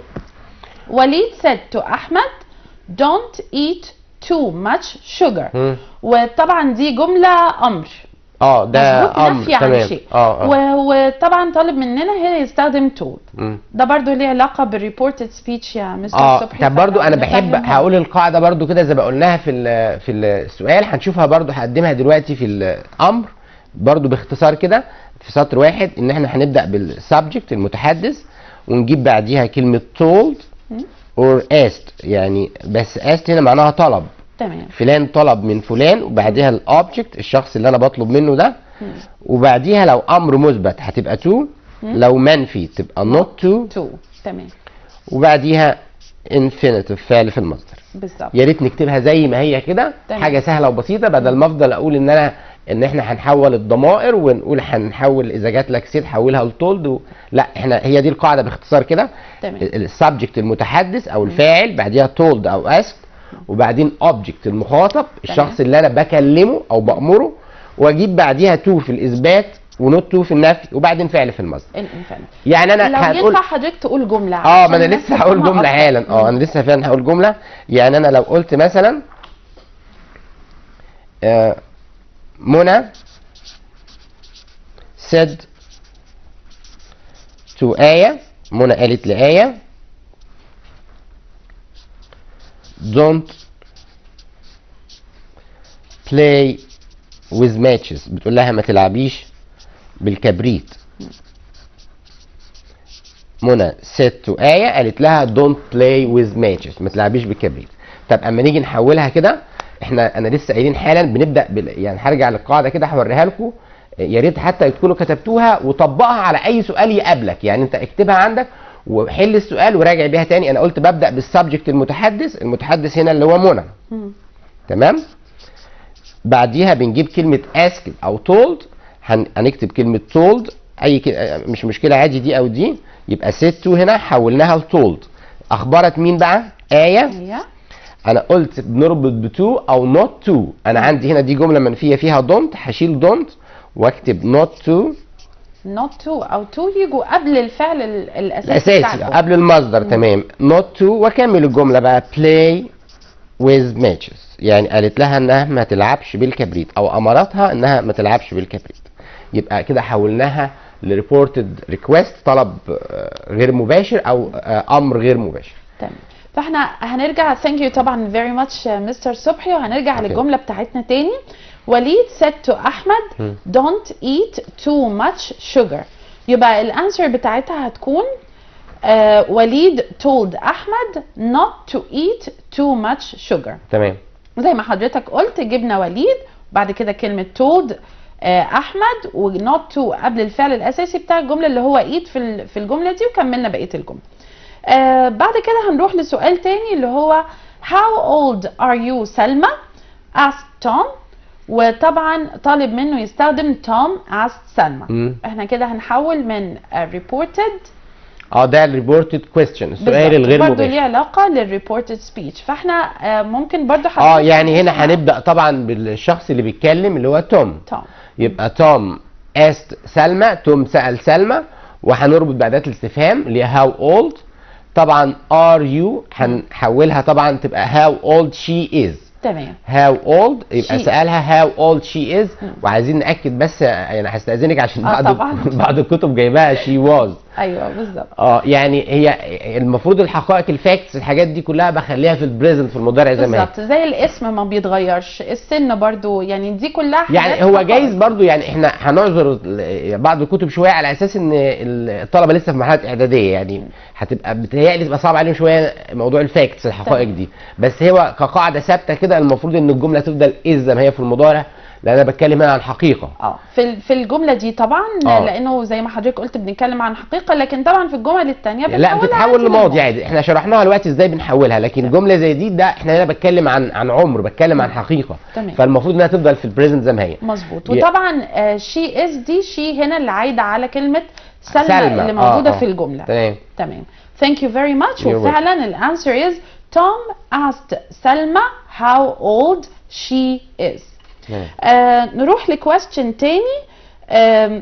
وليد said to احمد don't eat too much sugar مم. وطبعا دي جمله امر اه ده مظبوط امر نفي عن تمام شيء اه اه و- وطبعا طالب مننا هنا يستخدم told مم. ده برضو ليه علاقه بالريبورتد سبيتش يا مستر اه صبحي طب برضو انا بحب فنفهمهم. هقول القاعده برضو كده زي ما قلناها في ال- في السؤال هنشوفها برضو هقدمها دلوقتي في الامر برضو باختصار كده في سطر واحد ان احنا هنبدا بالسبجكت المتحدث ونجيب بعديها كلمه told or asked يعني بس asked هنا معناها طلب تمام فلان طلب من فلان وبعديها الاوبجكت الشخص اللي انا بطلب منه ده وبعديها لو امر مثبت هتبقى تو لو منفي تبقى not to تو تمام وبعديها infinitive فعل في المصدر بالظبط يا ريت نكتبها زي ما هي كده تمام. حاجه سهله وبسيطه بدل ما افضل اقول ان انا ان احنا هنحول الضمائر ونقول هنحول اذا جات لك سيت حولها لتولد و... لا احنا هي دي القاعده باختصار كده تمام. السبجكت المتحدث او الفاعل بعديها تولد او اسك وبعدين اوبجكت المخاطب الشخص اللي انا بكلمه او بامره واجيب بعديها تو في الاثبات ونوت تو في النفي وبعدين فعل في المصدر الانفعال يعني انا لو هنقول ينفع حضرتك تقول جمله اه عشان ما انا الناس لسه هقول تفهمها جمله أكتر. حالا اه انا لسه فعلا هقول جمله يعني انا لو قلت مثلا آه منى said to آية منى قالت لآية don't play with matches بتقول لها ما تلعبيش بالكبريت منى said to آية قالت لها don't play with matches ما تلعبيش بالكبريت طب اما نيجي نحولها كده احنا انا لسه قايلين حالا بنبدا بال... يعني هرجع للقاعده كده هوريها لكم يا ريت حتى تكونوا كتبتوها وطبقها على اي سؤال يقابلك يعني انت اكتبها عندك وحل السؤال وراجع بيها تاني انا قلت ببدا بالسبجكت المتحدث المتحدث هنا اللي هو منى مم. تمام بعديها بنجيب كلمة asked أو told هن... هنكتب كلمة told أي ك... مش مشكلة عادي دي أو دي يبقى said to هنا حولناها ل told أخبرت مين بقى؟ آية ايوه أنا قلت بنربط ب to أو not to أنا عندي هنا دي جملة منفية فيها don't هشيل don't وأكتب not to not to او to يجوا قبل الفعل ال- الاساسي بتاع الأساسي الجملة. قبل المصدر تمام not to وأكمل الجملة بقى play with matches يعني قالت لها انها ما تلعبش بالكبريت او امرتها انها ما تلعبش بالكبريت يبقى كده حولناها لريبورتد ريكويست طلب آه، غير مباشر او آه، امر غير مباشر تمام فاحنا هنرجع ثانك يو طبعا فيري ماتش مستر صبحي وهنرجع Okay. للجمله بتاعتنا تاني وليد said to احمد don't eat too much sugar يبقى الانسر بتاعتها هتكون آه وليد told احمد not to eat too much sugar تمام زي ما حضرتك قلت جبنا وليد بعد كده كلمة told آه، احمد ونوت تو قبل الفعل الاساسي بتاع الجمله اللي هو ايت في ال- في الجمله دي وكملنا بقيه الجمله آه، بعد كده هنروح لسؤال تاني اللي هو how old are you سلمى asked Tom وطبعا طالب منه يستخدم Tom asked سلمى مم. احنا كده هنحول من آه، reported اه ده الريبورتد كويستشن السؤال الغير برضه ليه مباشر علاقه للريبورتد سبيتش فاحنا آه، ممكن برضه اه يعني هنا هنبدا طبعا بالشخص اللي بيتكلم اللي هو توم توم يبقى توم asked سلمى توم سأل سلمى وهنربط بأداة الاستفهام اللي هي how old طبعا are you هنحولها طبعا تبقى how old she is تمام how old يبقى She. سألها how old she is وعايزين نأكد بس يعني هستأذنك عشان آه، بعض طبعاً. بعض الكتب جايباها she was ايوه بالظبط اه يعني هي المفروض الحقائق الفاكتس الحاجات دي كلها بخليها في البريزنت في المضارع زي ما هي بالظبط زي الاسم ما بيتغيرش السن برضو يعني دي كلها حاجات يعني هو حقائق. جايز برضو يعني احنا هنعذر ال- بعض الكتب شويه على اساس ان الطلبه لسه في مرحله اعداديه يعني هتبقى بتهيألي تبقى صعب عليهم شويه موضوع الفاكتس الحقائق تمام. دي بس هو كقاعده ثابته كده المفروض ان الجمله تفضل از زي ما هي في المضارع لان انا بتكلم هنا عن حقيقه اه في ال- في الجمله دي طبعا آه. لانه زي ما حضرتك قلت بنتكلم عن حقيقه لكن طبعا في الجمل الثانيه لا بتتحول لماضي عادي احنا شرحناها دلوقتي ازاي بنحولها لكن جمله زي دي ده احنا هنا بتكلم عن عن عمر بتكلم عن حقيقه تمام. فالمفروض انها تفضل في البريزنت زي ما هي مظبوط يا- وطبعا شي از دي شي هنا اللي عايده على كلمه سلمى, سلمى، اللي آه، موجوده آه. في الجمله تمام تمام thank you very much You're وفعلا الانسر is Tom asked سلمى how old she is تمام. آه نروح لكويستشن تاني آم،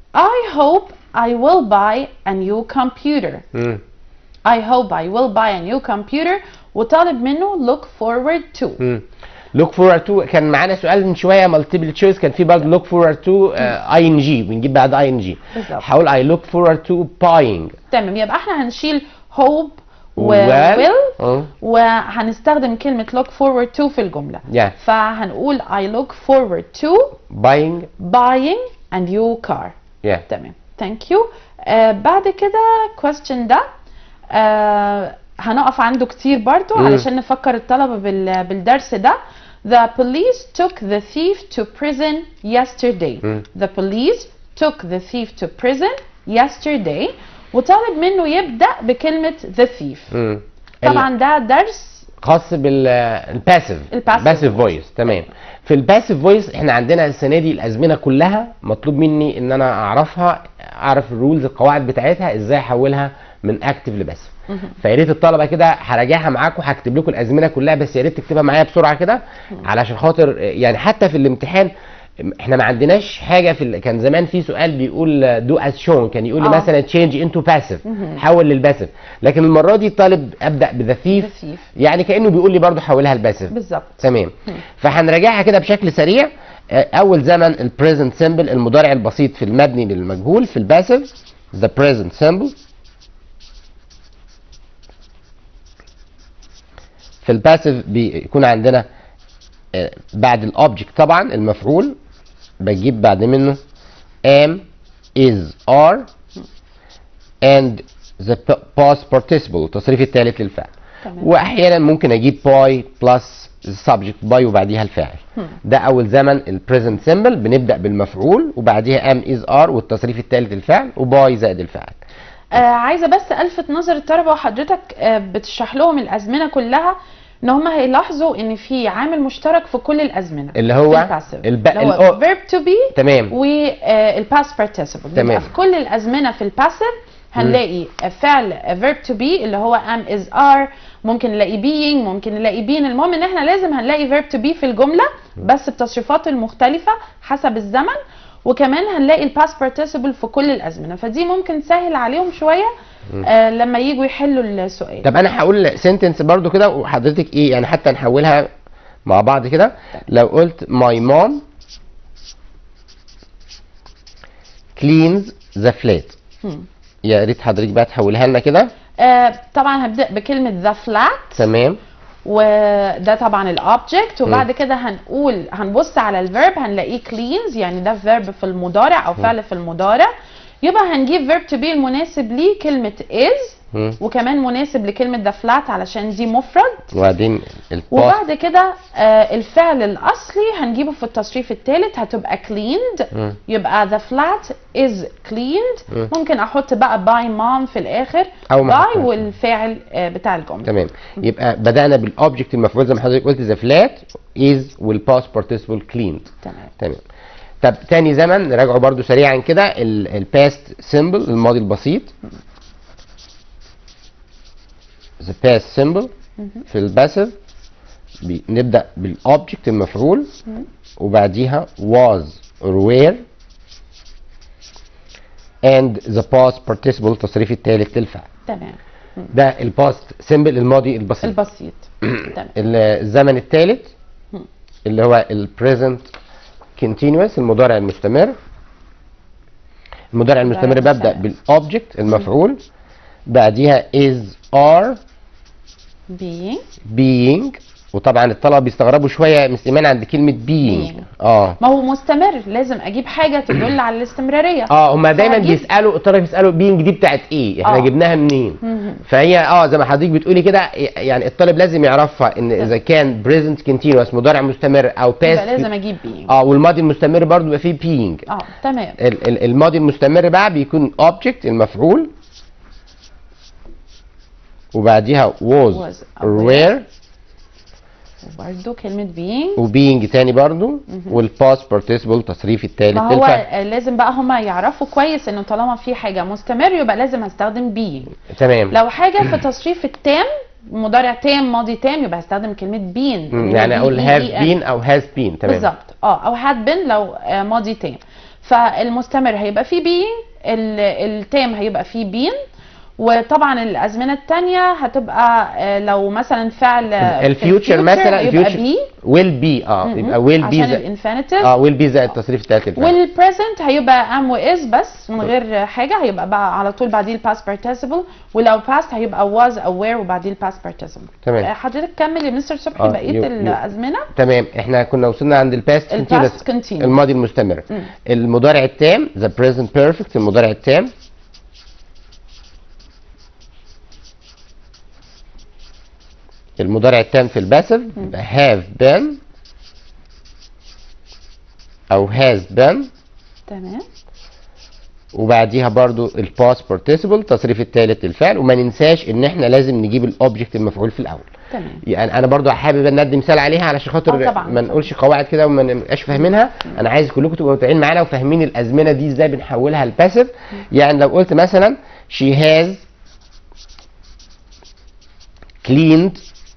I hope I will buy a new computer مم. I hope I will buy a new computer وطالب منه look forward to مم. look forward to كان معانا سؤال من شويه مالتيبل تشويس كان في برضه look forward to اي ان جي بنجيب بعد اي ان جي بالظبط. هقول I look forward to buying تمام يبقى احنا هنشيل hope و Well. will اه وهنستخدم كلمة look forward to في الجملة Yeah. فهنقول I look forward to buying buying a new car yeah تمام thank you آه بعد كده question ده آه هنقف عنده كتير برضو مم. علشان نفكر الطلبة بال بالدرس ده The police took the thief to prison yesterday. مم. The police took the thief to prison yesterday. وطالب منه يبدأ بكلمة the thief. مم. طبعا ده درس خاص بالباسيف الباسيف باسيف فويس تمام في الباسيف فويس احنا عندنا السنه دي الازمنه كلها مطلوب مني ان انا اعرفها اعرف الرولز القواعد بتاعتها ازاي احولها من اكتف لباسيف فيا ريت الطلبه كده هراجعها معاكم هكتب لكم الازمنه كلها بس يا ريت تكتبها معايا بسرعه كده علشان خاطر يعني حتى في الامتحان احنا ما عندناش حاجه في ال... كان زمان في سؤال بيقول دو از شون كان يقول لي آه. مثلا تشينج انتو باسيف حول للباسيف لكن المره دي الطالب ابدا بذا the ثيف thief. يعني كانه بيقول لي برضه حولها لباسيف بالظبط تمام فهنراجعها كده بشكل سريع آه، اول زمن البريزنت سيمبل المضارع البسيط في المبني للمجهول في الباسيف ذا بريزنت سيمبل في الباسيف بيكون عندنا آه، بعد الاوبجكت طبعا المفعول بجيب بعد منه am is are and the p- past participle التصريف الثالث للفعل تمام. واحيانا ممكن اجيب باي بلس subject باي وبعديها الفاعل ده اول زمن البريزنت سيمبل بنبدا بالمفعول وبعديها ام از ار والتصريف الثالث الفعل وباي زائد الفعل آه عايزه بس الفت نظر الطلبه وحضرتك آه بتشرح لهم الازمنه كلها ان هم هيلاحظوا ان في عامل مشترك في كل الازمنه اللي هو في الباسيف الب... اللي هو الأو- verb to be تمام والباست participle تمام. يبقى في كل الازمنه في الباسيف هنلاقي فعل verb to be اللي هو am is are ممكن نلاقي being ممكن نلاقي being المهم ان احنا لازم هنلاقي verb to be في الجمله بس بتصريفات المختلفه حسب الزمن وكمان هنلاقي الباست participle في كل الازمنه فدي ممكن تسهل عليهم شويه آه لما يجوا يحلوا السؤال طب انا هقول سنتنس برضو كده وحضرتك ايه يعني حتى نحولها مع بعض كده لو قلت my mom cleans the flat هم. يا ريت حضرتك بقى تحولها لنا كده آه طبعا هبدا بكلمه the flat تمام وده طبعا الاوبجكت وبعد كده هنقول هنبص على الفيرب هنلاقيه cleans يعني ده فيرب في المضارع او فعل في المضارع يبقى هنجيب verb to be المناسب ليه كلمة is مم. وكمان مناسب لكلمه the flat علشان دي مفرد وبعدين الباست وبعد كده آه الفعل الاصلي هنجيبه في التصريف الثالث هتبقى cleaned مم. يبقى the flat is cleaned مم. ممكن احط بقى by mom في الاخر أو ما by أحطهاش. والفاعل آه بتاع الجمله تمام يبقى بدأنا بالاوبجكت المفروض زي ما حضرتك قلت ذا فلات از والباست بارتيسيبل كليند تمام تمام طب تاني زمن نراجعه برضو سريعا كده الباست سيمبل الماضي البسيط the past symbol في الباسيف نبدأ بالاوبجكت المفعول وبعديها was or were and the past participle التصريف الثالث للفعل تمام ده الباست سيمبل الماضي البسيط البسيط تمام ال- الزمن الثالث اللي هو البريزنت continuous المضارع المستمر المضارع المستمر المستمر. ببدأ بالاوبجكت المفعول بعديها is are being being وطبعا الطلبه بيستغربوا شويه يا مس ايمان عند كلمه being being. اه ما هو مستمر لازم اجيب حاجه تدل على الاستمراريه اه هما دايما فهجيب- بيسالوا الطلبه بيسالوا being دي بتاعت ايه احنا آه. جبناها منين مهم. فهي اه زي ما حضرتك بتقولي كده يعني الطالب لازم يعرفها ان اذا كان present continuous مضارع مستمر او past يبقى لازم اجيب being اه والماضي المستمر برضو بيبقى فيه being اه تمام ال- ال- الماضي المستمر بقى بيكون object المفعول وبعديها was, Was or aware. were وبرده كلمه being وبينج تاني برضو والباست بارتيسيبل تصريف الثالث ما هو للفعل آه، لازم بقى هما يعرفوا كويس انه طالما في حاجه مستمر يبقى لازم هستخدم being تمام لو حاجه في تصريف التام مضارع تام ماضي تام يبقى هستخدم كلمه been مم، اللي هي يعني اقول have B-E-E-N. been او has been تمام بالظبط اه او had been لو آه، ماضي تام فالمستمر هيبقى فيه being ال- التام هيبقى فيه been وطبعا الازمنه الثانيه هتبقى آه، لو مثلا فعل آه، في الفيوتشر الfuture مثلا يبقى الفيوتشر be will be اه يبقى will be عشان زي- الانفينيتيف اه will be زائد التصريف الثالث للفعل والبريزنت هيبقى am و is بس من غير حاجه هيبقى بقى على طول بعديه الباست participle ولو past هيبقى was او were وبعديه الباست participle تمام. آه، حضرتك كمل يا مستر صبحي آه، بقيه يو- يو. الازمنه تمام احنا كنا وصلنا عند الباست الباست continuous الماضي المستمر المضارع التام the present perfect المضارع التام المضارع التام في الباسف يبقى have been او has been تمام وبعديها برضو الباست بارتيسيبل التصريف الثالث للفعل وما ننساش ان احنا لازم نجيب الاوبجكت المفعول في الاول تمام يعني انا برضو حابب ان ادي مثال عليها علشان خاطر آه طبعاً، ما طبعاً. نقولش قواعد كده وما نبقاش فاهمينها انا عايز كلكم تبقوا متابعين معانا وفاهمين الازمنه دي ازاي بنحولها لباسيف يعني لو قلت مثلا she has cleaned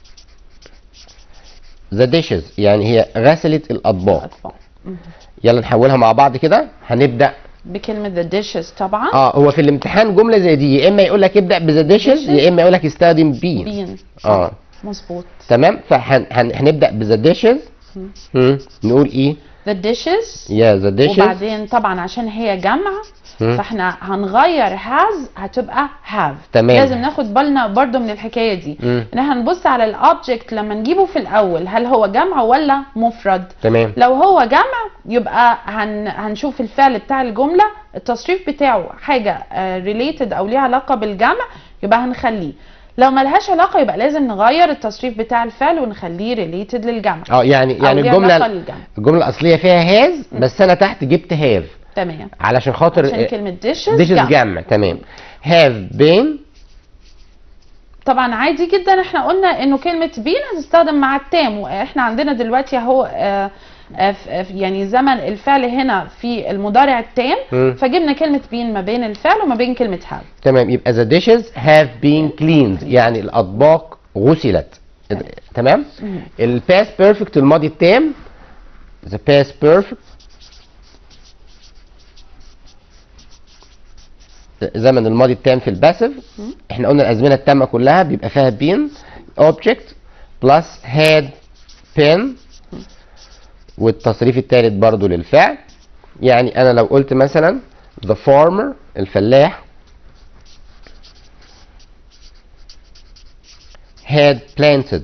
the dishes يعني هي غسلت الاطباق اطفال يلا نحولها مع بعض كده هنبدا بكلمه the dishes طبعا اه هو في الامتحان جمله زي دي يا اما يقول لك ابدا بذا dishes يا اما يقول لك استخدم بين being اه مظبوط تمام فهنبدا بذا dishes هم، نقول ايه the dishes يا ذا dishes وبعدين طبعا عشان هي جمع مم. فاحنا هنغير has هتبقى have تمام. لازم ناخد بالنا برضو من الحكايه دي مم. ان احنا هنبص على الاوبجكت لما نجيبه في الاول هل هو جمع ولا مفرد تمام لو هو جمع يبقى هن هنشوف الفعل بتاع الجمله التصريف بتاعه حاجه ريليتد او ليها علاقه بالجمع يبقى هنخليه لو ملهاش علاقه يبقى لازم نغير التصريف بتاع الفعل ونخليه ريليتد للجمع اه يعني أو يعني ليه علاقة الجمله للجمع. الجمله الاصليه فيها هاز بس انا تحت جبت هاف تمام علشان خاطر عشان كلمه dishes dishes جمع. جمع تمام have been طبعا عادي جدا احنا قلنا انه كلمه بين هتستخدم مع التام واحنا عندنا دلوقتي اهو آه، آه، ف- آه، يعني زمن الفعل هنا في المضارع التام مم. فجبنا كلمه بين ما بين الفعل وما بين كلمه هاف تمام يبقى the dishes have been cleaned يعني الاطباق غسلت تمام ال past perfect الماضي التام the past perfect زمن الماضي التام في الباسيف احنا قلنا الازمنه التامه كلها بيبقى فيها been object plus had been والتصريف الثالث برضو للفعل يعني انا لو قلت مثلا the farmer الفلاح had planted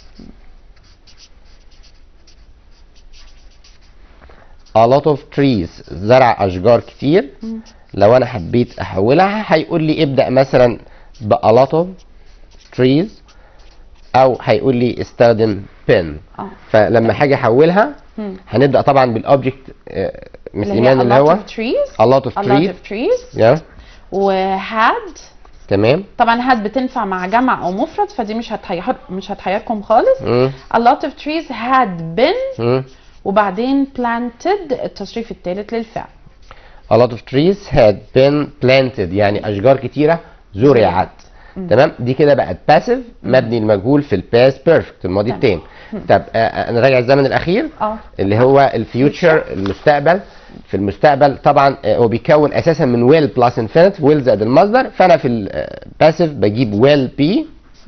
a lot of trees زرع اشجار كتير لو انا حبيت احولها هيقول لي ابدا مثلا ب a lot of trees او هيقول لي استخدم pen اه فلما حاجه احولها مم. هنبدا طبعا بالاوبجكت آه، مس اللي هي ايمان a اللي lot هو of trees a lot of a lot trees of trees yeah. و had تمام طبعا had بتنفع مع جمع او مفرد فدي مش هتحير مش هتحيركم خالص مم. a lot of trees had been مم. وبعدين planted التصريف الثالث للفعل a lot of trees had been planted يعني اشجار كتيره زرعت تمام دي كده بقت passive مبني المجهول في الباست بيرفكت الماضي تمام. التام طب آه، آه، نراجع الزمن الاخير اه اللي هو الفيوتشر المستقبل في المستقبل طبعا آه، هو بيتكون اساسا من will plus infinitive will زائد المصدر فانا في الباسيف بجيب will be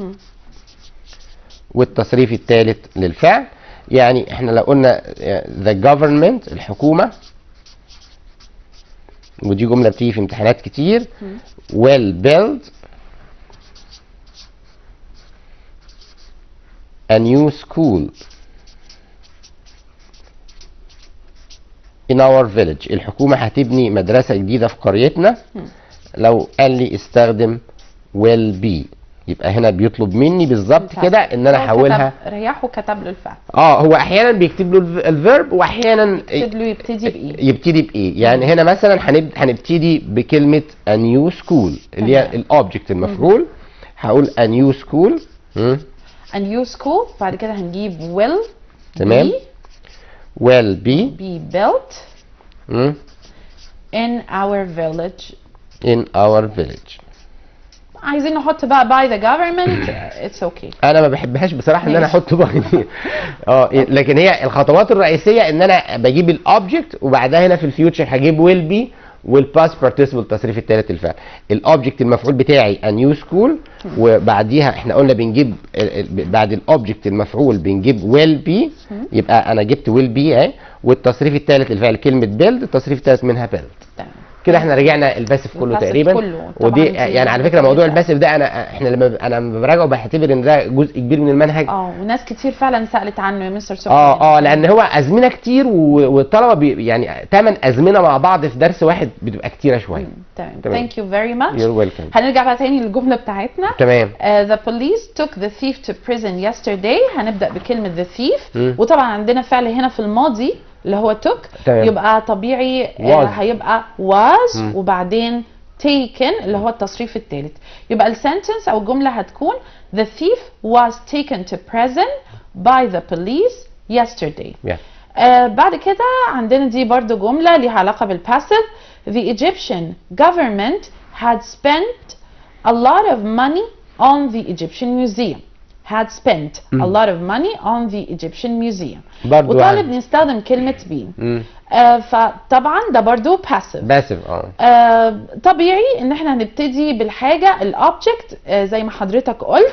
والتصريف الثالث للفعل يعني احنا لو قلنا آه، the government الحكومه ودي جمله بتيجي في امتحانات كتير will build a new school in our village الحكومة هتبني مدرسة جديدة في قريتنا لو قال لي استخدم will be يبقى هنا بيطلب مني بالظبط الفعل. كده ان انا هو احولها كتب- رياح وكتب له الفعل اه هو احيانا بيكتب له الف- الفيرب واحيانا كتب له يبتدي بايه يبتدي بايه يعني هنا مثلا هنب- هنبتدي بكلمه a new school اللي هي تمام. الاوبجكت المفعول هقول a new school مم. a new school بعد كده هنجيب will تمام. be, will be be built مم. in our village in our village عايزين نحط بقى by the government it's okay انا ما بحبهاش بصراحه ان انا ماشي. احط باي دي اه لكن هي الخطوات الرئيسيه ان انا بجيب الاوبجكت وبعدها هنا في الفيوتشر هجيب ويل بي والباست بارتيسيبل التصريف الثالث الفعل الاوبجكت المفعول بتاعي a new school وبعديها احنا قلنا بنجيب ال- ال- بعد الاوبجكت المفعول بنجيب ويل بي يبقى انا جبت ويل بي اهي والتصريف الثالث للفعل كلمه بيلد التصريف الثالث منها بيلد تمام كده احنا رجعنا الباسف كله الباسف تقريبا كله. طبعاً ودي دي يعني على فكره موضوع مختلفة. الباسف ده انا احنا لما انا لما براجعه بعتبر ان ده جزء كبير من المنهج اه وناس كتير فعلا سالت عنه يا مستر سوفيا اه اه لان هو ازمنه كتير و- والطلبه بي يعني ثمان ازمنه مع بعض في درس واحد بتبقى كتيره شويه تمام تمام. ثانك يو فيري ماتش You're welcome. هنرجع بقى تاني للجمله بتاعتنا تمام Uh, the police took the thief to prison yesterday هنبدأ بكلمة the thief مم. وطبعا عندنا فعل هنا في الماضي اللي هو took تمام. يبقى طبيعي uh, Was. هيبقى was مم. وبعدين taken اللي هو التصريف الثالث يبقى السنتنس او الجملة هتكون the thief was taken to prison by the police yesterday yeah. آه بعد كده عندنا دي برضو جملة ليها علاقة بالباسيف The Egyptian government had spent a lot of money on the Egyptian museum had spent a lot of money on the Egyptian museum برضو وطالب يعني. نستخدم كلمة be مم. آه فطبعا ده برضو passive باسف اه آه طبيعي ان احنا هنبتدي بالحاجة الاوبجكت آه زي ما حضرتك قلت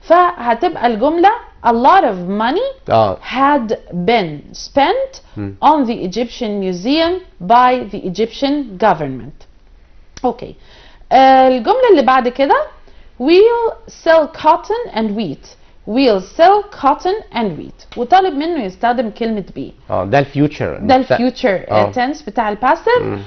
فهتبقى الجملة a lot of money اه had been spent مم. on the Egyptian museum by the Egyptian government. اوكي آه الجملة اللي بعد كده we'll sell cotton and wheat we'll sell cotton and wheat وطالب منه يستخدم كلمة be اه ده الفيوتشر ده الفيوتشر آه. تنس بتاع الباسيف مم.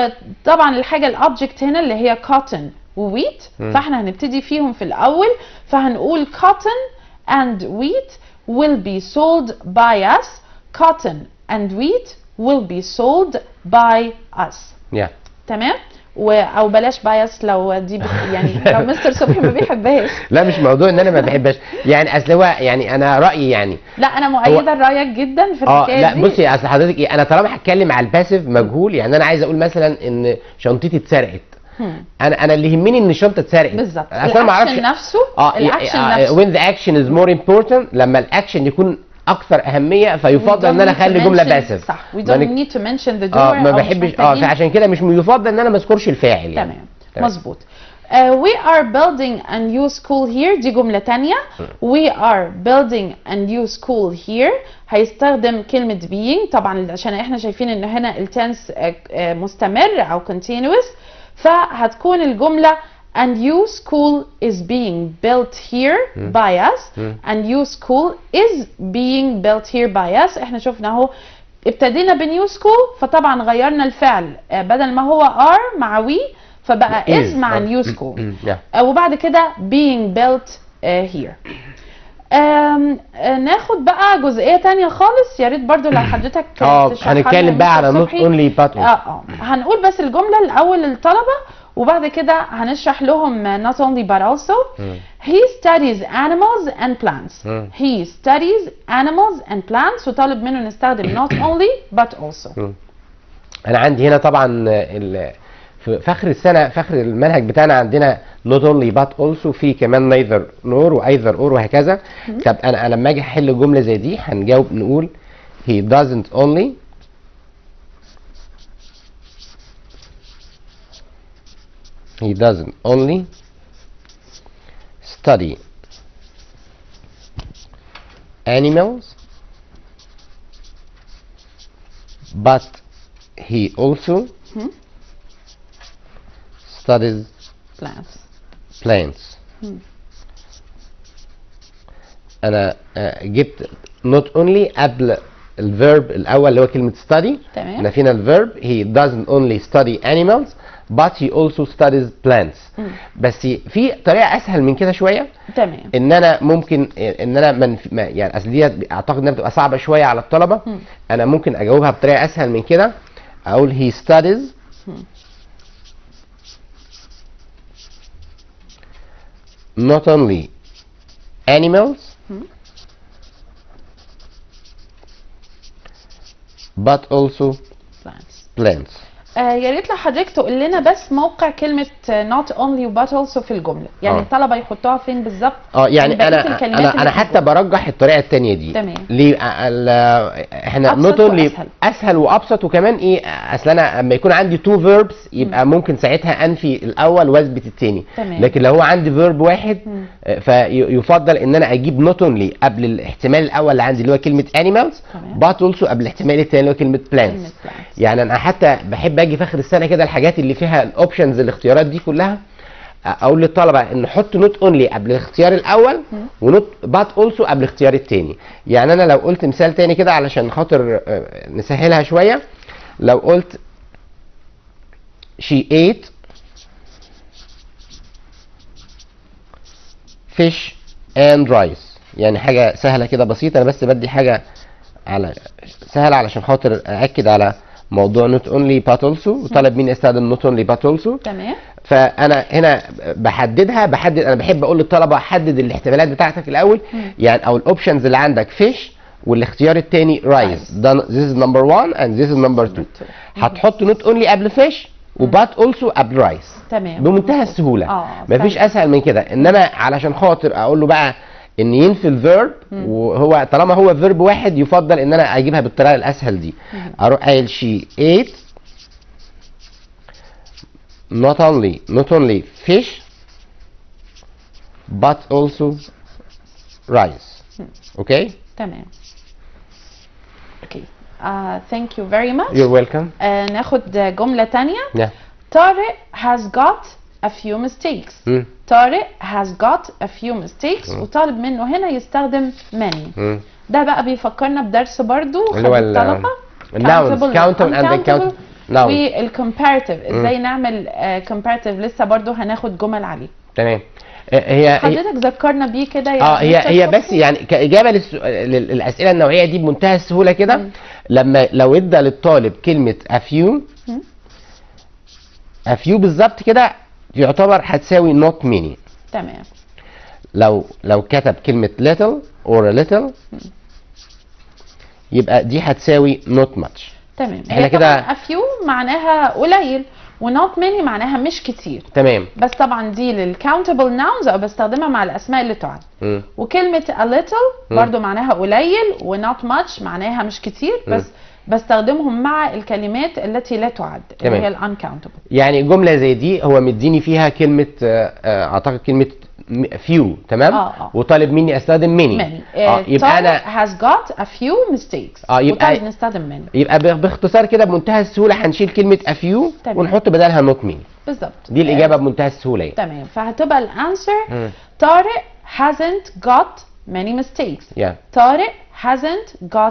وطبعا الحاجه الاوبجكت هنا اللي هي cotton وويت فاحنا هنبتدي فيهم في الاول فهنقول cotton and wheat will be sold by us cotton and wheat will be sold by us yeah. تمام و... او بلاش بايس لو دي بت... يعني لو مستر صبحي ما بيحبهاش لا مش موضوع ان انا ما بحبهاش يعني اصل هو يعني انا رايي يعني لا انا مؤيده لرايك جدا في اه الحكايه لا دي بصي اصل حضرتك ايه انا طالما هتكلم على الباسيف مجهول يعني انا عايز اقول مثلا ان شنطتي اتسرقت هم. انا انا اللي يهمني ان الشنطه اتسرقت بالظبط اصل انا ما اعرفش الاكشن نفسه اه الاكشن آه، نفسه when the action is more important لما الاكشن يكون اكثر اهميه فيفضل ان انا اخلي جمله باسف صح we don't need to mention the door اه ما أو مش بحبش اه محتاجين- فعشان كده مش يفضل ان انا ما اذكرش الفاعل يعني تمام مظبوط Uh, we are building a new school here دي جملة تانية we are building a new school here هيستخدم كلمة being طبعا عشان احنا شايفين ان هنا التنس مستمر او continuous فهتكون الجملة a new school is being built here by us a new school is being built here by us احنا شفنا اهو ابتدينا بنيو سكول فطبعا غيرنا الفعل آه، بدل ما هو are مع we فبقى is. is مع آه. new م- school م- yeah. آه، وبعد كده being built آه، here آم، آه، ناخد بقى جزئية تانية خالص يا ريت برضو لو حضرتك اه تشرحها لنا هنتكلم بقى مستر على نوت صبحي. اونلي بات اه اه هنقول بس الجملة الأول للطلبة وبعد كده هنشرح لهم not only but also مم. he studies animals and plants مم. he studies animals and plants وطالب منه نستخدم not only but also انا عندي هنا طبعا ال- في فخر السنه فخر المنهج بتاعنا عندنا not only but also في كمان neither nor و either or وهكذا طب انا أنا لما اجي احل جمله زي دي هنجاوب نقول he doesn't only he doesn't only study animals but he also Hmm? studies plants plants Hmm. انا آه، جبت not only قبل الفيرب الاول اللي هو كلمه study تمام. احنا فينا الفيرب he doesn't only study animals but he also studies plants بس في طريقه اسهل من كده شويه تمام ان انا ممكن ان انا من ما يعني اصل دي اعتقد انها بتبقى صعبه شويه على الطلبه مم. انا ممكن اجاوبها بطريقه اسهل من كده اقول he studies not only animals but also plants plants آه يا ريت لو حضرتك تقول لنا بس موقع كلمة آه، not only but also في الجملة يعني آه. الطلبة يحطوها فين بالظبط اه يعني من بقية انا الكلمات انا اللي انا في حتى الجملة. برجح الطريقه الثانيه دي تمام. ليه آه، ال- احنا أبسط نوت اونلي وأسهل. اسهل وابسط وكمان ايه اصل انا لما يكون عندي تو فيربس يبقى ممكن ساعتها انفي الاول واثبت الثاني تمام. لكن لو هو عندي فيرب واحد مم. آه، فيفضل ان انا اجيب نوت اونلي قبل الاحتمال الاول اللي عندي اللي هو كلمه انيمالز تمام. بات اولسو قبل الاحتمال الثاني اللي هو كلمه بلانتس كلمة plants. يعني انا حتى بحب اجي في اخر السنه كده الحاجات اللي فيها الاوبشنز الاختيارات دي كلها اقول للطلبه ان حط نوت اونلي قبل الاختيار الاول ونوت بات اولسو قبل الاختيار الثاني يعني انا لو قلت مثال تاني كده علشان خاطر آه، نسهلها شويه لو قلت she ate fish and rice يعني حاجه سهله كده بسيطه انا بس بدي حاجه على سهله علشان خاطر ااكد على موضوع نوت اونلي بات اولسو وطلب مني استخدم نوت اونلي بات اولسو تمام فانا هنا بحددها بحدد انا بحب اقول للطلبه حدد الاحتمالات بتاعتك الاول يعني او الاوبشنز اللي عندك فيش والاختيار الثاني رايز ده this is number one and this is number two two. هتحط نوت اونلي قبل فيش وبات اولسو قبل رايز تمام بمنتهى مظبوط. السهوله اه مفيش فعلا. اسهل من كده انما علشان خاطر اقول له بقى ان ينفي الفيرب وهو طالما هو فيرب واحد يفضل ان انا اجيبها بالطريقه الاسهل دي اروح قايل شي ate not only not only fish but also rice okay تمام اوكي ثانك يو فيري ماتش you're welcome ناخد جملة تانية yeah طارق has got a few mistakes مم. طارق has got a few mistakes وطالب منه هنا يستخدم many مم. ده بقى بيفكرنا بدرس برضو اللي هو خد ال- الطلبة الناونز countable countable and then uncountable countable noun والcomparative ازاي نعمل comparative لسه برضو هناخد جمل عليه تمام آه، هي هي- حضرتك ذكرنا بيه كده يا اه هي مستر هي صبحي؟ بس يعني كاجابه للس- لل- للاسئله النوعيه دي بمنتهى السهوله كده لما لو ادى للطالب كلمه a few مم. a few بالظبط كده يعتبر هتساوي not many تمام لو لو كتب كلمه little or a little يبقى دي هتساوي not much تمام إحنا هي كده- طبعا a few معناها قليل ونوت many معناها مش كتير تمام بس طبعا دي للكاونتبل ناونز او بستخدمها مع الاسماء اللي تعد مم. وكلمة a little مم. برضو معناها قليل و not much معناها مش كتير بس بستخدمهم مع الكلمات التي لا تعد اللي تمام. هي ال uncountable يعني جمله زي دي هو مديني فيها كلمه آه، آه، اعتقد كلمه م- few تمام آه، آه. وطالب مني استخدم many many اه آه يبقى انا has got a few mistakes آه، يبقى- وطالب نستخدم many يبقى ب- باختصار كده بمنتهى السهوله هنشيل كلمه a few تمام. ونحط بدلها not many بالظبط دي الاجابه بمنتهى السهوله يعني تمام فهتبقى الانسر مم. طارق hasn't got many mistakes yeah. طارق hasn't got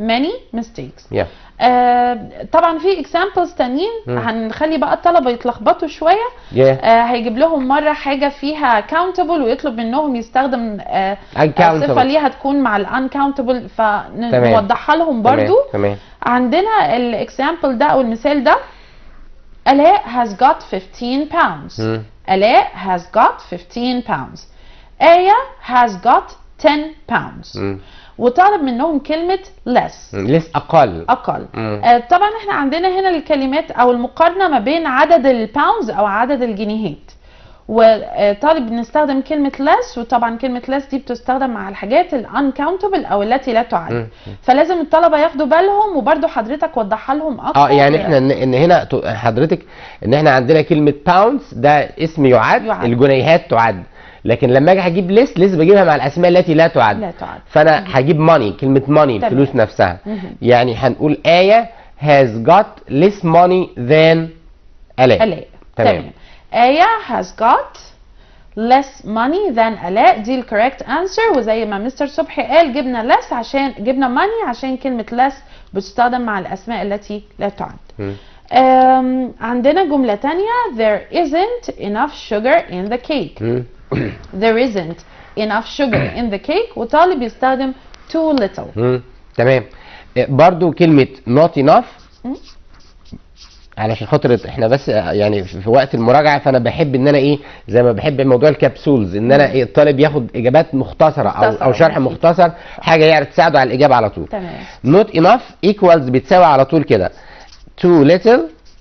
many mistakes yeah. آه طبعا في examples تانيين مم. هنخلي بقى الطلبه يتلخبطوا شويه yeah. آه هيجيب لهم مره حاجه فيها countable ويطلب منهم يستخدم آه uncountable صفه ليها تكون مع ال uncountable تمام. فنوضحها لهم تمام، برضو تمام عندنا الاكزامبل ده او المثال ده آلاء has got 15 pounds مم. آلاء has got 15 pounds آية has got 10 pounds مم. وطالب منهم كلمة less مم. لسه اقل أقل مم. آه، طبعا احنا عندنا هنا الكلمات أو المقارنة ما بين عدد الباوندز أو عدد الجنيهات وطالب نستخدم كلمة less وطبعا كلمة less دي بتستخدم مع الحاجات ال uncountable أو التي لا تعد مم. فلازم الطلبة ياخدوا بالهم وبرضو حضرتك وضحها لهم أكتر اه يعني احنا ان, إن هنا ت- حضرتك ان احنا عندنا كلمه باوندز ده اسم يعد, يعد. الجنيهات تعد لكن لما اجي هجيب ليست لسه بجيبها مع الاسماء التي لا تعد لا تعد فانا هجيب ماني كلمه ماني تمام. الفلوس نفسها مهم. يعني هنقول آية has got less money than آلاء آلاء تمام. تمام آية has got less money than آلاء دي ال correct answer وزي ما مستر صبحي قال جبنا less عشان جبنا money عشان كلمة less بتستخدم مع الأسماء التي لا تعد مم. أم عندنا جملة تانية there isn't enough sugar in the cake مم. there isn't enough sugar in the cake وطالب يستخدم too little مم. تمام آه، برضو كلمة not enough مم. علشان خاطر احنا بس آه، يعني في في وقت المراجعه فانا بحب ان انا ايه زي ما بحب موضوع الكبسولز ان انا ايه الطالب ياخد اجابات مختصره او مختصرة، او شرح أكيد. مختصر حاجه يعني تساعده على الاجابه على طول تمام not enough equals بتساوي على طول كده too little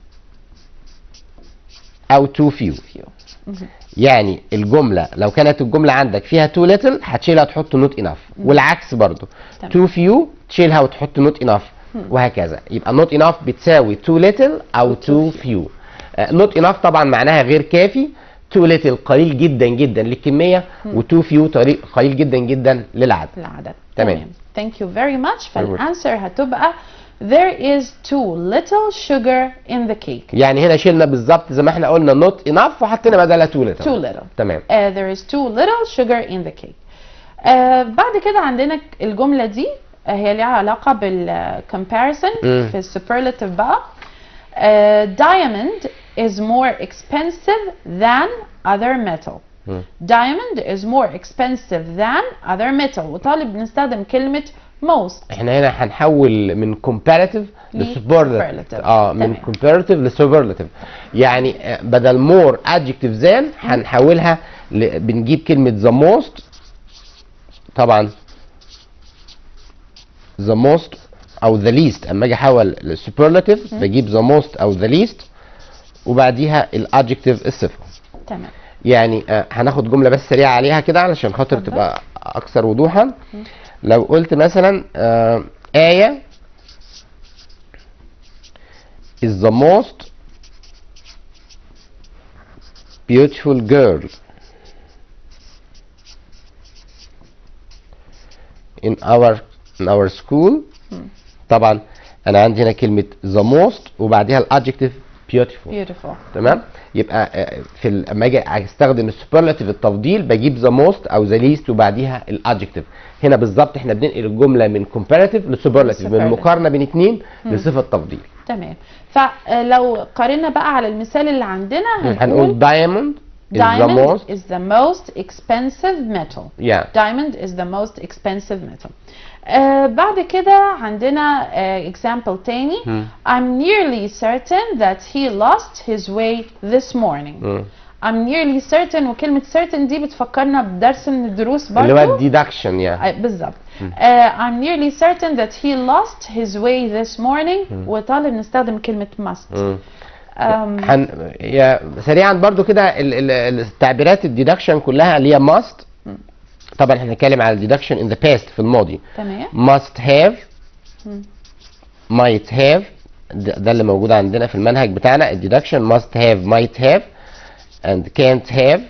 او too few few يعني الجملة لو كانت الجملة عندك فيها too little هتشيلها تحط not enough والعكس برضو تمام. too few تشيلها وتحط not enough وهكذا يبقى not enough بتساوي too little أو too few آه، not enough طبعا معناها غير كافي too little قليل جدا جدا للكمية و too few طريق قليل جدا جدا للعدد العدد تمام. thank you very much welcome. فالانسر هتبقى there is too little sugar in the cake يعني هنا شلنا بالظبط زي ما احنا قلنا not enough وحطينا بدلها too little too little تمام uh, there is too little sugar in the cake uh, بعد كده عندنا الجملة دي uh, هي ليها علاقة بال uh, comparison مم. في superlative بقى uh, diamond is more expensive than other metal مم. diamond is more expensive than other metal وطالب بنستخدم كلمة most احنا هنا هنحول من comparative ل superlative superlative. اه من تمام. comparative ل superlative يعني آه، بدل more adjective than هنحولها ل... بنجيب كلمة the most طبعا the most او the least اما اجي احول ل superlative بجيب the most او the least وبعديها الادجكتيف الصفة تمام يعني آه، هناخد جملة بس سريعة عليها كده علشان خاطر اتفضل. تبقى أكثر وضوحا لو قلت مثلا آه، آية is the most beautiful girl in our in our school طبعا أنا عندي هنا كلمة the most وبعديها الادجكتيف beautiful beautiful تمام يبقى آه، في ال- لما اجي استخدم السوبرلاتيف التفضيل بجيب ذا موست او ذا ليست وبعديها الادجكتيف هنا بالظبط احنا بننقل الجمله من كومباراتيف لسوبرلاتيف من لsuperlative. مقارنه بين اثنين لصفه تفضيل تمام فلو قارنا بقى على المثال اللي عندنا هنقول هنقول دايموند is the diamond most is the most expensive metal yeah diamond is the most expensive metal آه بعد كده عندنا آه example تاني مم. I'm nearly certain that he lost his way this morning مم. I'm nearly certain وكلمة certain دي بتفكرنا بدرس من الدروس برضو اللي هو الديدكشن يعني آه، بالظبط آه I'm nearly certain that he lost his way this morning وطالب نستخدم كلمة must مم. أم، هن... يا سريعا برضو كده ال- ال- التعبيرات الديدكشن كلها اللي هي must طبعا احنا هنتكلم على الديدكشن in the past في الماضي تمام must have مم. might have ده ده اللي موجود عندنا في المنهج بتاعنا الديدكشن must have might have and can't have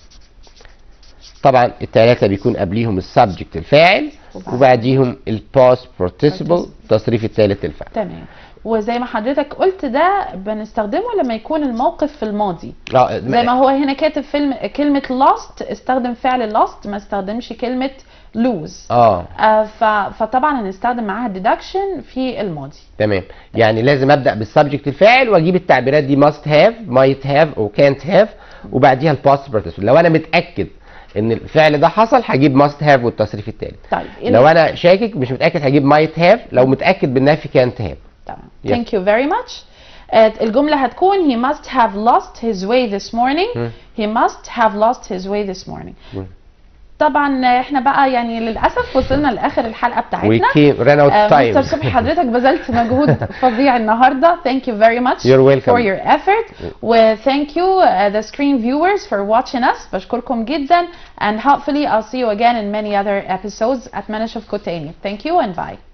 طبعا التلاتة بيكون قبليهم السبجكت الفاعل وبعد- وبعديهم الباست participle Participle. تصريف التالت الفعل تمام وزي ما حضرتك قلت ده بنستخدمه لما يكون الموقف في الماضي اه زي ما هو هنا كاتب فيلم كلمة lost استخدم فعل lost ما استخدمش كلمة lose اه آه ف- فطبعا هنستخدم معاها deduction في الماضي تمام يعني لازم ابدا بالسبجكت الفاعل واجيب التعبيرات دي must have might have او can't have وبعديها الباست participle لو انا متاكد ان الفعل ده حصل هجيب must have والتصريف التالي طيب لو انا شاكك مش متاكد هجيب might have لو متاكد بالنفي can't have تمام Yeah. thank you very much آه، الجملة هتكون he must have lost his way this morning مم. he must have lost his way this morning مم. طبعا آه، احنا بقى يعني للاسف وصلنا لاخر الحلقه we بتاعتنا came ran out آه، of مستر time صبحي حضرتك بذلت مجهود فظيع النهارده thank you very much You're welcome. for your effort و thank you uh, the screen viewers for watching us بشكركم جدا and hopefully I'll see you again in many other episodes اتمنى اشوفكم تاني thank you and bye